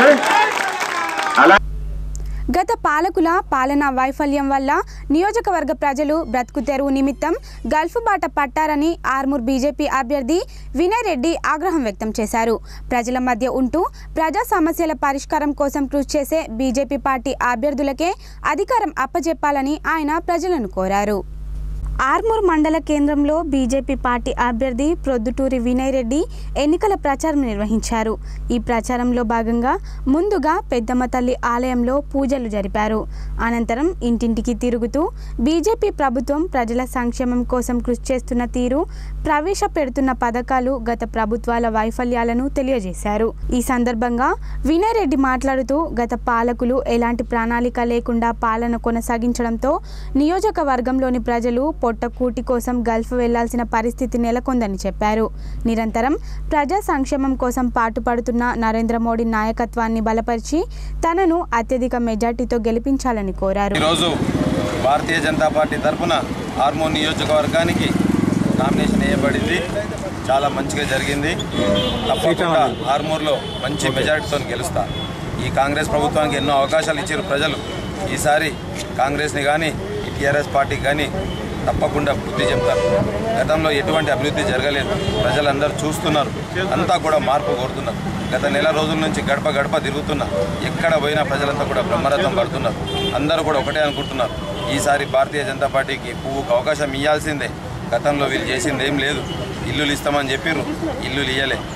అలా గత పాలకుల పాలనా వైఫల్యం వల్ల నియోజకవర్గ ప్రజలు బ్రతుకు తెరువు నిమిత్తం గల్ఫ్ బాట పట్టారని ఆర్మూర్ బీజేపీ అభ్యర్థి వినయ్ రెడ్డి ఆగ్రహం వ్యక్తం చేశారు ప్రజల మధ్య ఉంటూ ప్రజా సమస్యల పరిష్కారం కోసం కృషి చేసే బీజేపీ పార్టీ అభ్యర్థులకే అధికారం అప్పజెప్పాలని ఆయన ప్రజలను కోరారు ఆర్మూర్ మండల కేంద్రంలో బీజేపీ పార్టీ అభ్యర్థి ప్రొద్దుటూరి వినయ్ రెడ్డి ఎన్నికల ప్రచారం నిర్వహించారు ఈ ప్రచారంలో భాగంగా ముందుగా పెద్దమ్మ తల్లి ఆలయంలో పూజలు జరిపారు అనంతరం ఇంటింటికి తిరుగుతూ బీజేపీ ప్రభుత్వం ప్రజల సంక్షేమం కోసం కృషి చేస్తున్న తీరు ప్రవేశపెడుతున్న పథకాలు గత ప్రభుత్వాల వైఫల్యాలను తెలియజేశారు ఈ సందర్భంగా వినయ్ రెడ్డి మాట్లాడుతూ గత పాలకులు ఎలాంటి ప్రణాళిక లేకుండా పాలన కొనసాగించడంతో నియోజకవర్గంలోని ప్రజలు పొట్టకూటి కోసం గల్ఫ్ వెళ్లాల్సిన పరిస్థితి నెలకొందని చెప్పారు నిరంతరం ప్రజా సంక్షేమం కోసం పాటుపడుతున్న నరేంద్ర మోడీ నాయకత్వాన్ని బలపరిచి తనను అత్యధిక మెజార్టీతో గెలిపించాలని కోరారు ఈరోజు భారతీయ జనతా పార్టీ తరఫున హార్మోన్ నియోజకవర్గానికి నామినేషన్ వేయబడింది చాలా మంచిగా జరిగింది తప్పకుండా ఆర్మూర్లో మంచి మెజారిటీతో గెలుస్తా ఈ కాంగ్రెస్ ప్రభుత్వానికి ఎన్నో అవకాశాలు ఇచ్చారు ప్రజలు ఈసారి కాంగ్రెస్ని కానీ టీఆర్ఎస్ పార్టీకి కానీ తప్పకుండా బుద్ధి చెప్తారు గతంలో ఎటువంటి అభివృద్ధి జరగలేదు ప్రజలందరూ చూస్తున్నారు అంతా కూడా మార్పు కోరుతున్నారు గత నెల రోజుల నుంచి గడప గడప తిరుగుతున్నా ఎక్కడ పోయినా ప్రజలంతా కూడా బ్రహ్మరథం పడుతున్నారు అందరూ కూడా ఒకటే అనుకుంటున్నారు ఈసారి భారతీయ జనతా పార్టీకి పువ్వుకు అవకాశం ఇవ్వాల్సిందే గతంలో వీళ్ళు చేసింది ఏం లేదు ఇల్లులు ఇస్తామని చెప్పిర్రు ఇల్లులు ఇయ్యలే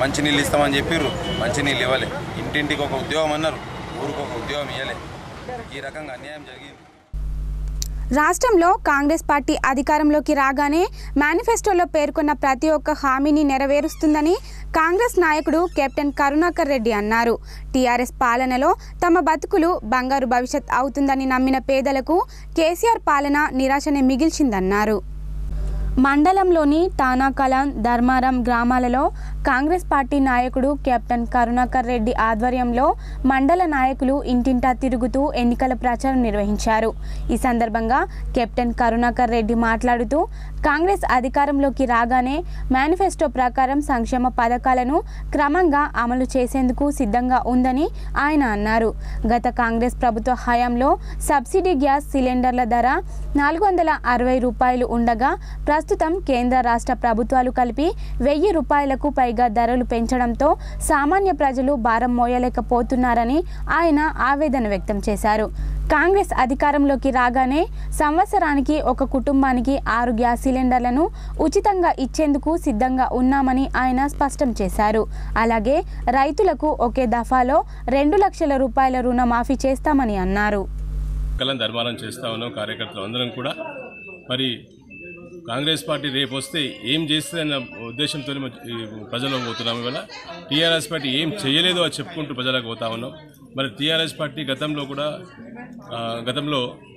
మంచినీళ్ళు ఇస్తామని చెప్పిర్రు మంచినీళ్ళు ఇవ్వలే ఇంటింటికి ఒక ఉద్యోగం అన్నారు ఊరికి ఒక ఉద్యోగం ఇవ్వలే ఈ రకంగా అన్యాయం జరిగింది రాష్ట్రంలో కాంగ్రెస్ పార్టీ అధికారంలోకి రాగానే మేనిఫెస్టోలో పేర్కొన్న ప్రతి ఒక్క హామీని నెరవేరుస్తుందని కాంగ్రెస్ నాయకుడు కెప్టెన్ కరుణాకర్ రెడ్డి అన్నారు టీఆర్ఎస్ పాలనలో తమ బతుకులు బంగారు భవిష్యత్ అవుతుందని నమ్మిన పేదలకు కేసీఆర్ పాలన నిరాశనే మిగిల్చిందన్నారు మండలంలోని తానాకలాన్ ధర్మారం గ్రామాలలో కాంగ్రెస్ పార్టీ నాయకుడు కెప్టెన్ కరుణాకర్ రెడ్డి ఆధ్వర్యంలో మండల నాయకులు ఇంటింటా తిరుగుతూ ఎన్నికల ప్రచారం నిర్వహించారు ఈ సందర్భంగా కెప్టెన్ కరుణాకర్ రెడ్డి మాట్లాడుతూ కాంగ్రెస్ అధికారంలోకి రాగానే మేనిఫెస్టో ప్రకారం సంక్షేమ పథకాలను క్రమంగా అమలు చేసేందుకు సిద్ధంగా ఉందని ఆయన అన్నారు గత కాంగ్రెస్ ప్రభుత్వ హయాంలో సబ్సిడీ గ్యాస్ సిలిండర్ల ధర నాలుగు వందల అరవై రూపాయలు ఉండగా ప్రస్తుతం కేంద్ర రాష్ట్ర ప్రభుత్వాలు కలిపి వెయ్యి రూపాయలకు పైగా ధరలు పెంచడంతో సామాన్య ప్రజలు భారం మోయలేకపోతున్నారని ఆయన ఆవేదన వ్యక్తం చేశారు కాంగ్రెస్ అధికారంలోకి రాగానే సంవత్సరానికి ఒక కుటుంబానికి ఆరు గ్యాస్ సిలిండర్లను ఉచితంగా ఇచ్చేందుకు సిద్ధంగా ఉన్నామని ఆయన స్పష్టం చేశారు అలాగే రైతులకు ఒకే దఫాలో రెండు లక్షల రూపాయల రుణమాఫీ చేస్తామని అన్నారు కలం ధర్మాలను చేస్తా ఉన్నాం కార్యకర్తలు అందరం కూడా మరి కాంగ్రెస్ పార్టీ రేపు వస్తే ఏం చేస్తుందన్న ఉద్దేశంతో ప్రజలకు పోతున్నాం ఇవాళ టీఆర్ఎస్ పార్టీ ఏం చేయలేదో అని చెప్పుకుంటూ ప్రజలకు పోతా ఉన్నాం మరి టీఆర్ఎస్ పార్టీ గతంలో కూడా ఆ, గతంలో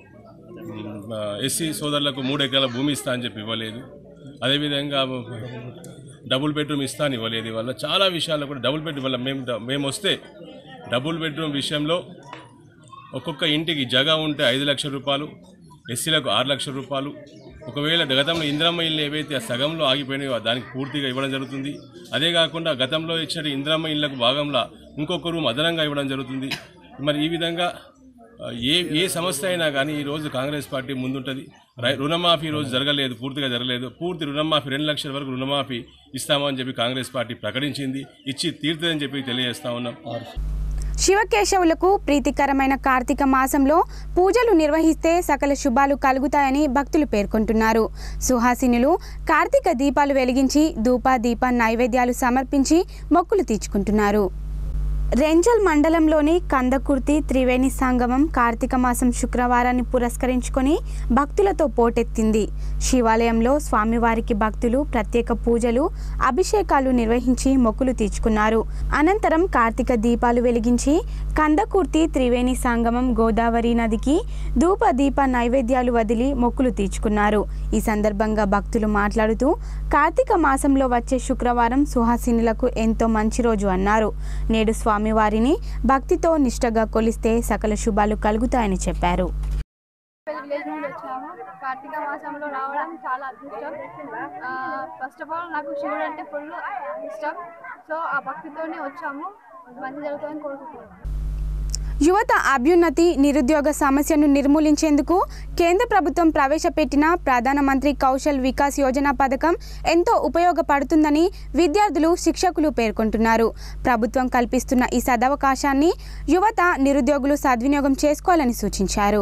ఎస్సీ సోదరులకు మూడు ఎకరాల భూమి ఇస్తా అని చెప్పి ఇవ్వలేదు అదేవిధంగా డబుల్ బెడ్రూమ్ ఇస్తా అని ఇవ్వలేదు ఇవాళ చాలా విషయాల్లో కూడా డబుల్ బెడ్రూమ్ వల్ల మేము మేము వస్తే డబుల్ బెడ్రూమ్ విషయంలో ఒక్కొక్క ఇంటికి జగా ఉంటే ఐదు లక్షల రూపాయలు ఎస్సీలకు ఆరు లక్షల రూపాయలు ఒకవేళ గతంలో ఇందిరమ్మ ఇల్లు ఏవైతే ఆ సగంలో ఆగిపోయినాయో దానికి పూర్తిగా ఇవ్వడం జరుగుతుంది అదే కాకుండా గతంలో ఇచ్చిన ఇందిరమ్మ ఇళ్లకు భాగంలో ఇంకొక రూమ్ అదనంగా ఇవ్వడం జరుగుతుంది మరి ఈ విధంగా ఆ, ఏ ఏ సమస్య అయినా కానీ ఈరోజు కాంగ్రెస్ పార్టీ ముందుంటుంది రై- రుణమాఫీ ఈరోజు జరగలేదు పూర్తిగా జరగలేదు పూర్తి రుణమాఫీ రెండు లక్షల వరకు రుణమాఫీ ఇస్తామని చెప్పి కాంగ్రెస్ పార్టీ ప్రకటించింది ఇచ్చి తీరుతుందని చెప్పి తెలియజేస్తా ఉన్నాం శివకేశవులకు ప్రీతికరమైన కార్తీక మాసంలో పూజలు నిర్వహిస్తే సకల శుభాలు కలుగుతాయని భక్తులు పేర్కొంటున్నారు సుహాసినులు కార్తీక దీపాలు వెలిగించి ధూప దీప నైవేద్యాలు సమర్పించి మొక్కులు తీర్చుకుంటున్నారు రెంజల్ మండలంలోని కందకుర్తి త్రివేణి సంగమం కార్తీక మాసం శుక్రవారాన్ని పురస్కరించుకొని భక్తులతో పోటెత్తింది శివాలయంలో స్వామివారికి భక్తులు ప్రత్యేక పూజలు అభిషేకాలు నిర్వహించి మొక్కులు తీర్చుకున్నారు అనంతరం కార్తీక దీపాలు వెలిగించి కందకుర్తి త్రివేణి సంగమం గోదావరి నదికి ధూప దీప నైవేద్యాలు వదిలి మొక్కులు తీర్చుకున్నారు ఈ సందర్భంగా భక్తులు మాట్లాడుతూ కార్తీక మాసంలో వచ్చే శుక్రవారం సుహాసినులకు ఎంతో మంచి రోజు అన్నారు నేడు స్వామివారిని భక్తితో నిష్టగా కొలిస్తే సకల శుభాలు కలుగుతాయని చెప్పారు విలేజ్ నుండి వచ్చాము కార్తీక మాసంలో రావడం చాలా అదృష్టం ఫస్ట్ ఆఫ్ ఆల్ నాకు శివుడు అంటే ఫుల్ ఇష్టం సో ఆ భక్తితోనే వచ్చాము మంచి జరుగుతుందని కోరుకుంటున్నాను యువత అభ్యున్నతి నిరుద్యోగ సమస్యను నిర్మూలించేందుకు కేంద్ర ప్రభుత్వం ప్రవేశపెట్టిన ప్రధానమంత్రి కౌశల్ వికాస్ యోజన పథకం ఎంతో ఉపయోగపడుతుందని విద్యార్థులు శిక్షకులు పేర్కొంటున్నారు ప్రభుత్వం కల్పిస్తున్న ఈ సదవకాశాన్ని యువత నిరుద్యోగులు సద్వినియోగం చేసుకోవాలని సూచించారు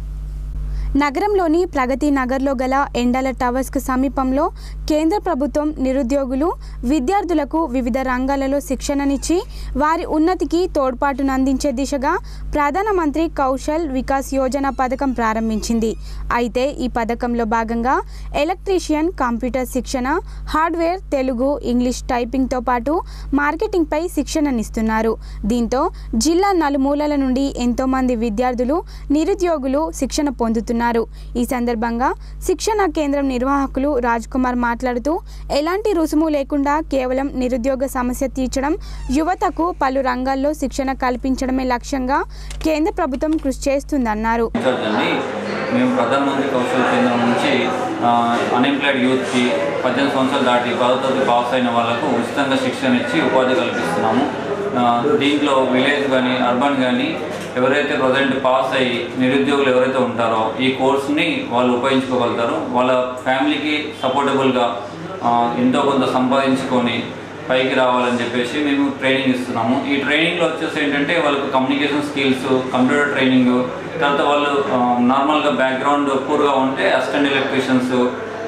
నగరంలోని ప్రగతి నగర్లో గల ఎండల టవర్స్కు సమీపంలో కేంద్ర ప్రభుత్వం నిరుద్యోగులు విద్యార్థులకు వివిధ రంగాలలో శిక్షణనిచ్చి వారి ఉన్నతికి తోడ్పాటును అందించే దిశగా ప్రధానమంత్రి కౌశల్ వికాస్ యోజన పథకం ప్రారంభించింది అయితే ఈ పథకంలో భాగంగా ఎలక్ట్రీషియన్ కంప్యూటర్ శిక్షణ హార్డ్వేర్ తెలుగు ఇంగ్లీష్ టైపింగ్తో పాటు మార్కెటింగ్పై శిక్షణనిస్తున్నారు దీంతో జిల్లా నలుమూలల నుండి ఎంతోమంది విద్యార్థులు నిరుద్యోగులు శిక్షణ పొందుతున్నారు ఈ సందర్భంగా శిక్షణ కేంద్రం నిర్వాహకులు రాజ్ కుమార్ మాట్లాడుతూ ఎలాంటి రుసుము లేకుండా కేవలం నిరుద్యోగ సమస్య తీర్చడం యువతకు పలు రంగాల్లో శిక్షణ కల్పించడమే లక్ష్యంగా కేంద్ర ప్రభుత్వం కృషి చేస్తుందన్నారు ఇన్ఛార్జ్ అండి మేము ప్రధానమంత్రి కౌశల్ కేంద్రం నుంచి అన్ఎంప్లాయిడ్ యూత్కి పద్దెనిమిది సంవత్సరాలు దాటి పదో తరగతి పాస్ అయిన వాళ్ళకు ఉచితంగా శిక్షణ ఇచ్చి ఉపాధి కల్పిస్తున్నాము ఆ, దీంట్లో విలేజ్ కానీ అర్బన్ కానీ ఎవరైతే ప్రజెంట్ పాస్ అయ్యి నిరుద్యోగులు ఎవరైతే ఉంటారో ఈ కోర్స్ని వాళ్ళు ఉపయోగించుకోగలుగుతారు వాళ్ళ ఫ్యామిలీకి సపోర్టబుల్గా ఎంతో కొంత సంపాదించుకొని పైకి రావాలని చెప్పేసి మేము ట్రైనింగ్ ఇస్తున్నాము ఈ ట్రైనింగ్లో వచ్చేసి ఏంటంటే వాళ్ళకు కమ్యూనికేషన్ స్కిల్స్ కంప్యూటర్ ట్రైనింగ్ తర్వాత వాళ్ళు నార్మల్గా బ్యాక్గ్రౌండ్ పూర్గా ఉంటే అసిస్టెంట్ ఎలక్ట్రీషియన్స్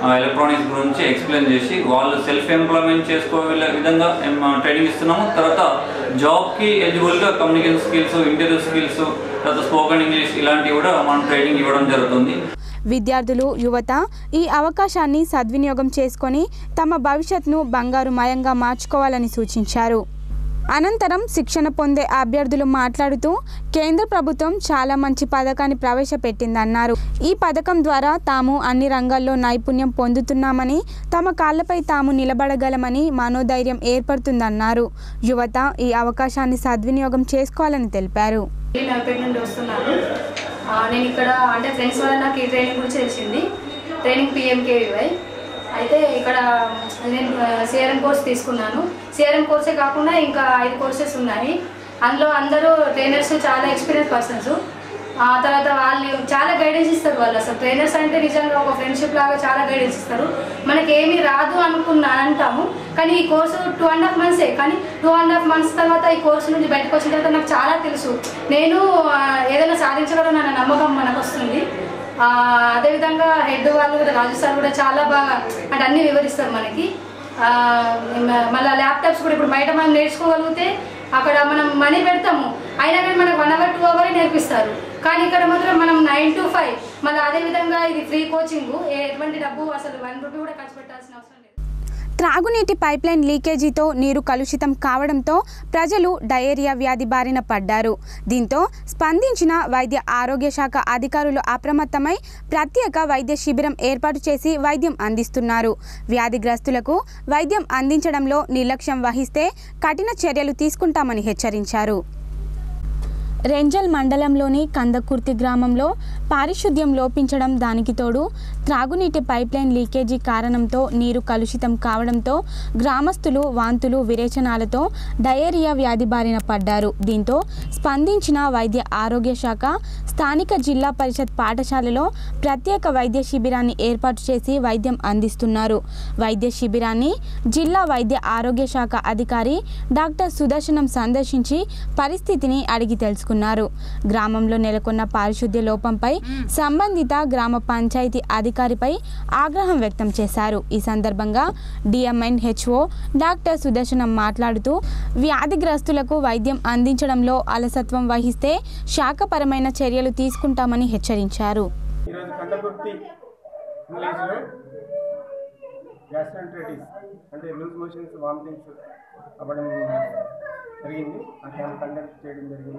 ఎలక్ట్రానిక్స్ గురించి ఎక్స్ప్లెయిన్ చేసి వాళ్ళు సెల్ఫ్ ఎంప్లాయ్మెంట్ చేసుకోగల విధంగా ట్రైనింగ్ ఇస్తున్నాము తర్వాత జాబ్కి ఎలిజిబుల్గా కమ్యూనికేషన్ స్కిల్స్ ఇంటర్వ్యూ స్కిల్స్ తర్వాత స్పోకెన్ ఇంగ్లీష్ ఇలాంటివి కూడా మనం ట్రైనింగ్ ఇవ్వడం జరుగుతుంది విద్యార్థులు యువత ఈ అవకాశాన్ని సద్వినియోగం చేసుకొని తమ భవిష్యత్ను బంగారుమయంగా మార్చుకోవాలని సూచించారు అనంతరం శిక్షణ పొందే అభ్యర్థులు మాట్లాడుతూ కేంద్ర ప్రభుత్వం చాలా మంచి పథకాన్ని ప్రవేశపెట్టిందన్నారు ఈ పథకం ద్వారా తాము అన్ని రంగాల్లో నైపుణ్యం పొందుతున్నామని తమ కాళ్లపై తాము నిలబడగలమని మనోధైర్యం ఏర్పడుతుందన్నారు యువత ఈ అవకాశాన్ని సద్వినియోగం చేసుకోవాలని తెలిపారు నేను నలభై నుండి వస్తున్నాను ఆ, నేను ఇక్కడ అంటే ఫ్రెండ్స్ వల్ల నాకు ఈ ట్రైనింగ్ గురించి తెలిసింది ట్రైనింగ్ పిఎంకేవై అయితే ఇక్కడ నేను సిఆర్ఎం కోర్స్ తీసుకున్నాను సిఆర్ఎం కోర్సే కాకుండా ఇంకా ఐదు కోర్సెస్ ఉన్నాయి అందులో అందరూ ట్రైనర్స్ చాలా ఎక్స్పీరియన్స్ పర్సన్స్ ఆ తర్వాత వాళ్ళు చాలా గైడెన్స్ ఇస్తారు వాళ్ళు అసలు ట్రైనర్స్ అంటే నిజంగా ఒక ఫ్రెండ్షిప్ లాగా చాలా గైడెన్స్ ఇస్తారు మనకి ఏమీ రాదు అనుకున్నా అంటాము కానీ ఈ కోర్సు టూ అండ్ హాఫ్ మంత్సే కానీ టూ అండ్ హాఫ్ మంత్స్ తర్వాత ఈ కోర్సు నుంచి బయటకు వచ్చిన తర్వాత నాకు చాలా తెలుసు నేను ఆ, ఏదైనా సాధించగలను అన్న నమ్మకం మనకు వస్తుంది ఆ, అదేవిధంగా హెడ్ వాళ్ళు కూడా రాజు సార్ కూడా చాలా బాగా అంటే అన్నీ వివరిస్తారు మనకి ఆ, మ- మళ్ళీ ల్యాప్టాప్స్ కూడా ఇప్పుడు బయట మనం నేర్చుకోగలిగితే అక్కడ మనం మనీ పెడతాము అయినా కానీ మనకు వన్ అవర్ టూ అవరే నేర్పిస్తారు కానీ ఇక్కడ మాత్రం మనం నైన్ టు ఫైవ్ మళ్ళీ అదేవిధంగా ఇది ఫ్రీ కోచింగ్ ఎటువంటి డబ్బు అసలు వన్ రూపీ కూడా ఖర్చు పెట్టాల్సిన అవసరం లేదు త్రాగునీటి పైప్లైన్ లీకేజీతో నీరు కలుషితం కావడంతో ప్రజలు డయేరియా వ్యాధి బారిన పడ్డారు దీంతో స్పందించిన వైద్య ఆరోగ్య శాఖ అధికారులు అప్రమత్తమై ప్రత్యేక వైద్య శిబిరం ఏర్పాటు చేసి వైద్యం అందిస్తున్నారు వ్యాధిగ్రస్తులకు వైద్యం అందించడంలో నిర్లక్ష్యం వహిస్తే కఠిన చర్యలు తీసుకుంటామని హెచ్చరించారు రెంజల్ మండలంలోని కందకుర్తి గ్రామంలో పారిశుద్ధ్యం లోపించడం దానికి తోడు త్రాగునీటి పైప్లైన్ లీకేజీ కారణంతో నీరు కలుషితం కావడంతో గ్రామస్తులు వాంతులు విరేచనాలతో డయేరియా వ్యాధి బారిన పడ్డారు దీంతో స్పందించిన వైద్య ఆరోగ్య శాఖ స్థానిక జిల్లా పరిషత్ పాఠశాలలో ప్రత్యేక వైద్య శిబిరాన్ని ఏర్పాటు చేసి వైద్యం అందిస్తున్నారు వైద్య శిబిరాన్ని జిల్లా వైద్య ఆరోగ్య శాఖ అధికారి డాక్టర్ సుదర్శనం సందర్శించి పరిస్థితిని అడిగి తెలుసుకున్నారు గ్రామంలో నెలకొన్న పారిశుద్ధ్య లోపంపై సంబంధిత గ్రామ పంచాయతీ అధికారిపై ఆగ్రహం వ్యక్తం చేశారు ఈ సందర్భంగా డిఎంఎన్ హెచ్ఓ డాక్టర్ సుదర్శనం మాట్లాడుతూ వ్యాధిగ్రస్తులకు వైద్యం అందించడంలో అలసత్వం వహిస్తే శాఖపరమైన చర్యలు తీసుకుంటామని హెచ్చరించారు ఈరోజు కందకుర్తి విలేజ్లో గ్యాస్ట్రంట్రైటిస్ అంటే లూజ్ మోషన్స్ వామిటింగ్స్ అవ్వడం జరిగింది ఆ క్యాంప్ కండక్ట్ చేయడం జరిగింది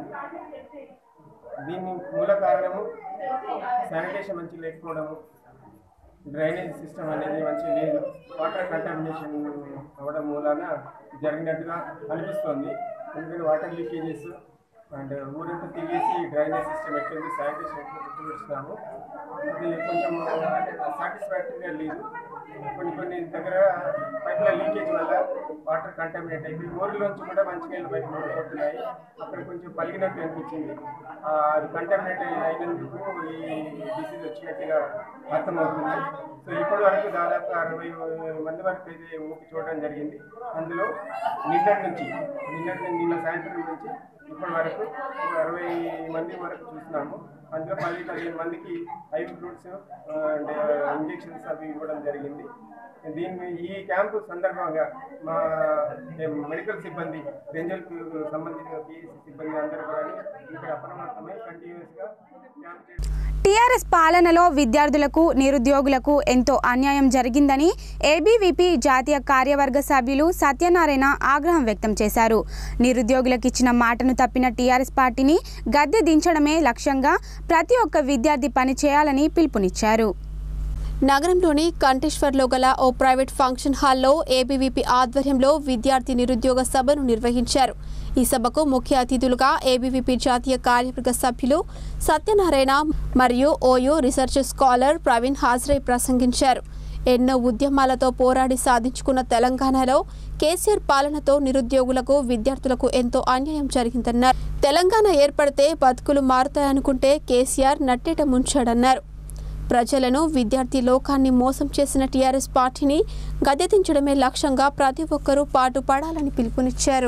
దీని మూల కారణము శానిటేషన్ మంచి లేకపోవడము డ్రైనేజ్ సిస్టమ్ అనేది మంచి లేదు వాటర్ కంటామినేషన్ అవ్వడం మూలాన జరిగినట్టుగా అనిపిస్తోంది ఎందుకంటే వాటర్ లీకేజెస్ అండ్ ఊరంతా తిరిగేసి డ్రైనేజ్ సిస్టమ్ ఎట్లుంది శానిటేషన్ ఎట్లా చూస్తున్నాము అది కొంచెం సాటిస్ఫాక్టరీగా లేదు కొన్ని కొన్ని దగ్గర పైపుల లీకేజ్ వల్ల వాటర్ కంటామినేట్ అయిపోయి ఊరిలోంచి కూడా మంచి నీళ్ళు బయటకు పోతున్నాయి అక్కడ కొంచెం పలిగినట్టు అనిపించింది ఆ, అది కంటామినేట్ అయినందుకు ఈ డిసీజ్ వచ్చినట్టుగా అర్థమవుతుంది సో ఇప్పటి వరకు దాదాపు అరవై మంది వరకు అయితే ఊపి చూడడం జరిగింది అందులో నిన్నటి నుంచి నిన్నటి నిన్న సాయంత్రం నుంచి ఇప్పటి వరకు ఒక అరవై మంది వరకు చూస్తున్నాము అందులో పది పదిహేను మందికి ఐవి ఫ్రూట్స్ అండ్ ఇంజెక్షన్స్ అవి ఇవ్వడం జరిగింది దీన్ని ఈ క్యాంపు సందర్భంగా మా మెడికల్ సిబ్బంది రెంజల్కు సంబంధించిన పిఎస్సి సిబ్బంది అందరూ కూడా ఇక్కడ అప్రమత్తమై కంటిన్యూస్గా క్యాంప్ చేయడం టీఆర్ఎస్ పాలనలో విద్యార్థులకు నిరుద్యోగులకు ఎంతో అన్యాయం జరిగిందని ఏబీవీపీ జాతీయ కార్యవర్గ సభ్యులు సత్యనారాయణ ఆగ్రహం వ్యక్తం చేశారు నిరుద్యోగులకు ఇచ్చిన మాటను తప్పిన టీఆర్ఎస్ పార్టీని గద్దె దించడమే లక్ష్యంగా ప్రతి ఒక్క విద్యార్థి పని చేయాలని పిలుపునిచ్చారు నగరంలోని కంటేశ్వర్లో గల ఓ ప్రైవేట్ ఫంక్షన్ హాల్లో ఏబీవీపీ ఆధ్వర్యంలో విద్యార్థి నిరుద్యోగ సభను నిర్వహించారు ఈ సభకు ముఖ్య అతిథులుగా ఏబీవీపీ జాతీయ కార్యవర్గ సభ్యులు సత్యనారాయణ మరియు ఓయూ రీసెర్చ్ స్కాలర్ ప్రవీణ్ హాజరై ప్రసంగించారు ఎన్నో ఉద్యమాలతో పోరాడి సాధించుకున్న తెలంగాణలో కేసీఆర్ పాలనతో నిరుద్యోగులకు విద్యార్థులకు ఎంతో అన్యాయం జరిగిందన్నారు తెలంగాణ ఏర్పడితే బతుకులు మారుతాయనుకుంటే కేసీఆర్ నట్టేట ముంచాడన్నారు ప్రజలను విద్యార్థి లోకాన్ని మోసం చేసిన టీఆర్ఎస్ పార్టీని గద్దెదించడమే లక్ష్యంగా ప్రతి ఒక్కరూ పాటుపడాలని పిలుపునిచ్చారు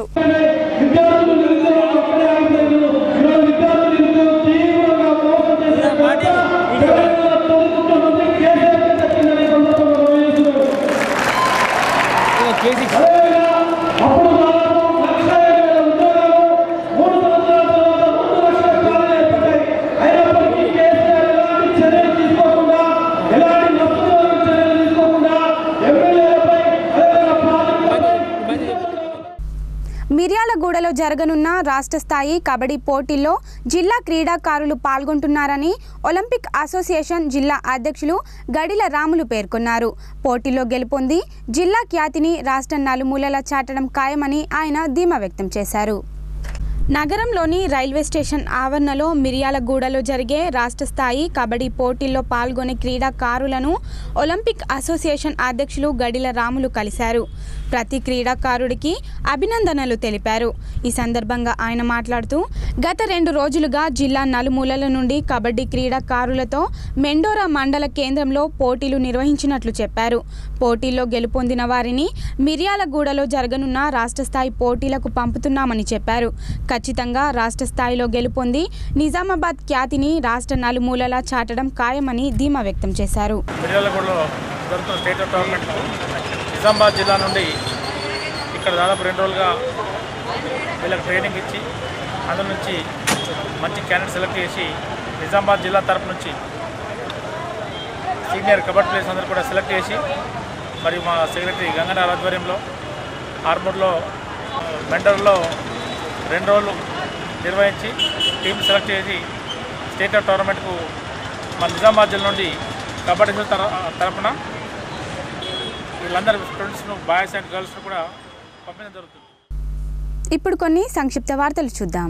జిల్లాలో జరగనున్న రాష్ట్ర స్థాయి కబడ్డీ పోటీల్లో జిల్లా క్రీడాకారులు పాల్గొంటున్నారని ఒలింపిక్ అసోసియేషన్ జిల్లా అధ్యక్షులు గడిల రాములు పేర్కొన్నారు పోటీలో గెలుపొంది జిల్లా ఖ్యాతిని రాష్ట్ర నలుమూలలా చాటడం ఖాయమని ఆయన ధీమా వ్యక్తం చేశారు నగరంలోని రైల్వే స్టేషన్ ఆవరణలో మిర్యాలగూడలో జరిగే రాష్ట్ర స్థాయి కబడ్డీ పోటీల్లో పాల్గొనే క్రీడాకారులను ఒలింపిక్ అసోసియేషన్ అధ్యక్షులు గడిల రాములు కలిశారు ప్రతి క్రీడాకారుడికి అభినందనలు తెలిపారు ఈ సందర్భంగా ఆయన మాట్లాడుతూ గత రెండు రోజులుగా జిల్లా నలుమూలల నుండి కబడ్డీ క్రీడాకారులతో మెండోరా మండల కేంద్రంలో పోటీలు నిర్వహించినట్లు చెప్పారు పోటీల్లో గెలుపొందిన వారిని మిర్యాలగూడలో జరగనున్న రాష్ట్ర స్థాయి పోటీలకు పంపుతున్నామని చెప్పారు ఖచ్చితంగా రాష్ట్ర స్థాయిలో గెలుపొంది నిజామాబాద్ ఖ్యాతిని రాష్ట్ర నలుమూలలా చాటడం ఖాయమని ధీమా వ్యక్తం చేశారు మిర్యాలగూడలో జరుగుతున్న స్టేట్ టోర్నమెంట్కు నిజామాబాద్ జిల్లా నుండి ఇక్కడ దాదాపు రెండు రోజులుగా వీళ్ళకి ట్రైనింగ్ ఇచ్చి అందులో నుంచి మంచి క్యాండిడేట్ సెలెక్ట్ చేసి నిజామాబాద్ జిల్లా తరపు నుంచి సీనియర్ కబడ్డీ ప్లేయర్స్ అందరూ కూడా సెలెక్ట్ చేసి మరి మా సెక్రటరీ గంగనార్ ఆధ్వర్యంలో ఆర్మూర్లో మెంటర్లో రెండు రోజులు నిర్వహించి టీం సెలెక్ట్ చేసి స్టేట్ టోర్నమెంట్కు మన నిజామాబాద్ జిల్లా నుండి కబడ్డీ తర తరపున వీళ్ళందరూ స్టూడెంట్స్ను బాయ్స్ అండ్ గర్ల్స్ను కూడా పంపించడం జరుగుతుంది ఇప్పుడు కొన్ని సంక్షిప్త వార్తలు చూద్దాం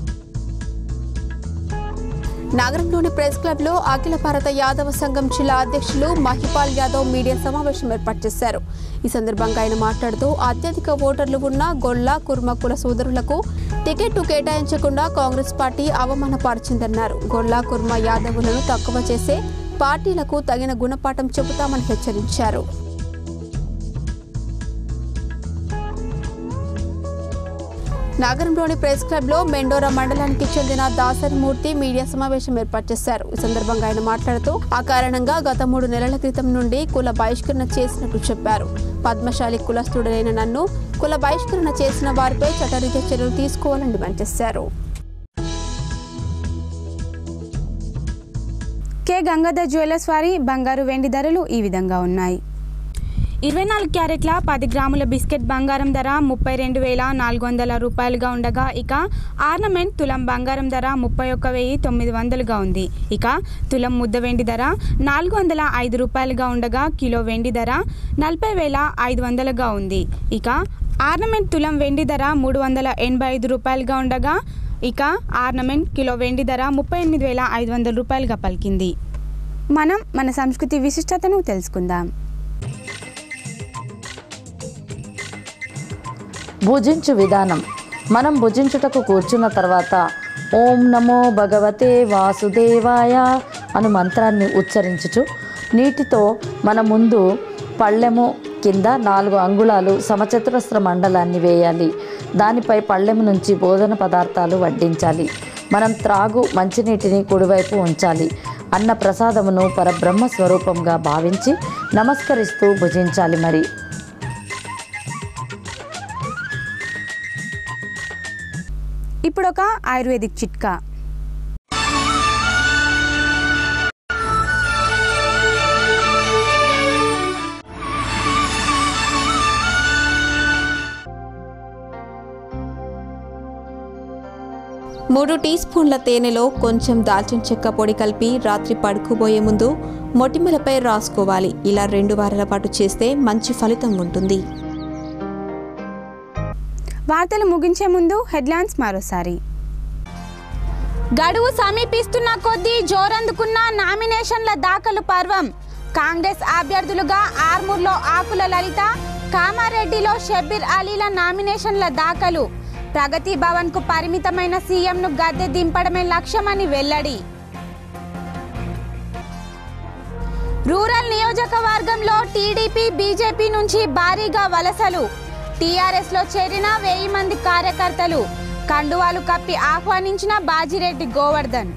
నగరంలోని ప్రెస్ క్లబ్లో అఖిల భారత యాదవ సంఘం జిల్లా అధ్యక్షులు మహిపాల్ యాదవ్ మీడియా సమావేశం ఏర్పాటు చేశారు ఈ సందర్భంగా ఆయన మాట్లాడుతూ అత్యధిక ఓటర్లు ఉన్న గొల్ల కుర్మ కుల సోదరులకు టికెట్టు కేటాయించకుండా కాంగ్రెస్ పార్టీ అవమానపరిచిందన్నారు గొల్ల కుర్మ యాదవులను తక్కువ చేసే పార్టీలకు తగిన గుణపాఠం చెబుతామని హెచ్చరించారు నగరంలోని ప్రెస్ క్లబ్లో మెండోరా మండలానికి చెందిన దాసరిమూర్తి మీడియా సమావేశం ఏర్పాటు చేశారు ఈ సందర్భంగా ఆయన మాట్లాడుతూ ఆ కారణంగా గత మూడు నెలల క్రితం నుండి కుల బహిష్కరణ చేసినట్లు చెప్పారు పద్మశాలి కులస్తుడైన నన్ను కుల బహిష్కరణ చేసిన వారిపై చట్టరీత్యా చర్యలు తీసుకోవాలని డిమాండ్ చేశారు కె గంగాధర్ జ్యువెలర్స్ వారి బంగారు వెండి ధరలు ఈ విధంగా ఉన్నాయి ఇరవై నాలుగు క్యారెట్ల పది గ్రాముల బిస్కెట్ బంగారం ధర ముప్పై రెండు వేల నాలుగు వందల రూపాయలుగా ఉండగా ఇక ఆర్నమెంట్ తులం బంగారం ధర ముప్పై ఒక్క వెయ్యి తొమ్మిది వందలుగా ఉంది ఇక తులం ముద్ద వెండి ధర నాలుగు వందల ఐదు రూపాయలుగా ఉండగా కిలో వెండి ధర నలభై వేల ఐదు వందలుగా ఉంది ఇక ఆర్నమెంట్ తులం వెండి ధర మూడు వందల ఎనభై ఐదు రూపాయలుగా ఉండగా ఇక ఆర్నమెంట్ కిలో వెండి ధర ముప్పై ఎనిమిది వేల ఐదు వందల రూపాయలుగా పలికింది మనం మన సంస్కృతి విశిష్టతను తెలుసుకుందాం భుజించు విధానం మనం భుజించుటకు కూర్చున్న తర్వాత ఓం నమో భగవతే వాసుదేవాయ అను మంత్రాన్ని ఉచ్చరించుచు నీటితో మన ముందు పళ్ళెము కింద నాలుగు అంగుళాలు సమచతురస్ర మండలాన్ని వేయాలి దానిపై పళ్ళెము నుంచి భోజన పదార్థాలు వడ్డించాలి మనం త్రాగు మంచినీటిని కుడివైపు ఉంచాలి అన్న ప్రసాదమును పరబ్రహ్మ స్వరూపంగా భావించి నమస్కరిస్తూ భుజించాలి మరి ఇప్పుడు ఒక ఆయుర్వేదిక్ చిట్కా మూడు టీ స్పూన్ల తేనెలో కొంచెం దాల్చిన చెక్క పొడి కలిపి రాత్రి పడుకోబోయే ముందు మొటిమలపై రాసుకోవాలి ఇలా రెండు వారాల పాటు చేస్తే మంచి ఫలితం ఉంటుంది వార్తలు ముగించే ముందు హెడ్లైన్స్ మరోసారి గడువు సమీపిస్తున్న కొద్దీ జోరందుకున్న నామినేషన్ల దాఖలు పర్వం కాంగ్రెస్ అభ్యర్థులుగా ఆర్మూర్లో ఆకుల లలిత కామారెడ్డిలో షబ్బీర్ అలీల నామినేషన్ల దాఖలు ప్రగతి భవన్ కు పరిమితమైన సీఎంను గద్దె దింపడమే లక్ష్యమని వెల్లడి రూరల్ నియోజకవర్గంలో టీడీపీ బీజేపీ నుంచి భారీగా వలసలు టీఆర్ఎస్ లో చేరిన వెయ్యి మంది కార్యకర్తలు కండువాలు కప్పి ఆహ్వానించిన బాజిరెడ్డి గోవర్ధన్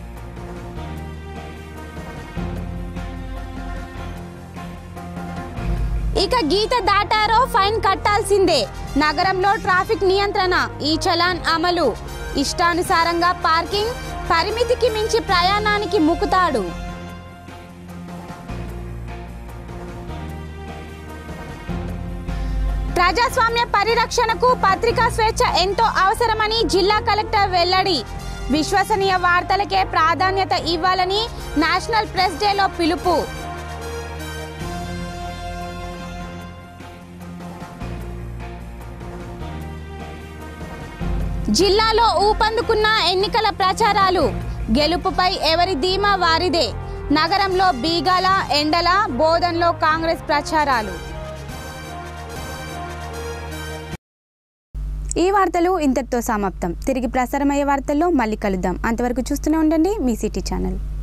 ఇక గీత దాటారో ఫైన్ కట్టాల్సిందే నగరంలో ట్రాఫిక్ నియంత్రణ ఈ చలాన్ అమలు ఇష్టానుసారంగా పార్కింగ్ పరిమితికి మించి ప్రయాణానికి ముకుతాడు ప్రజాస్వామ్య పరిరక్షణకు పత్రికా స్వేచ్ఛ ఎంతో అవసరమని జిల్లా కలెక్టర్ వెల్లడి విశ్వసనీయ వార్తలకే ప్రాధాన్యత ఇవ్వాలని నేషనల్ ప్రెస్ డేలో పిలుపు జిల్లాలో ఊపందుకున్న ఎన్నికల ప్రచారాలు గెలుపుపై ఎవరి ధీమా వారిదే నగరంలో బీగాల ఎండల బోధన్లో కాంగ్రెస్ ప్రచారాలు ఈ వార్తలు ఇంతటితో సమాప్తం తిరిగి ప్రసారమయ్యే వార్తల్లో మళ్ళీ కలుద్దాం అంతవరకు చూస్తూనే ఉండండి మీ సిటీ ఛానల్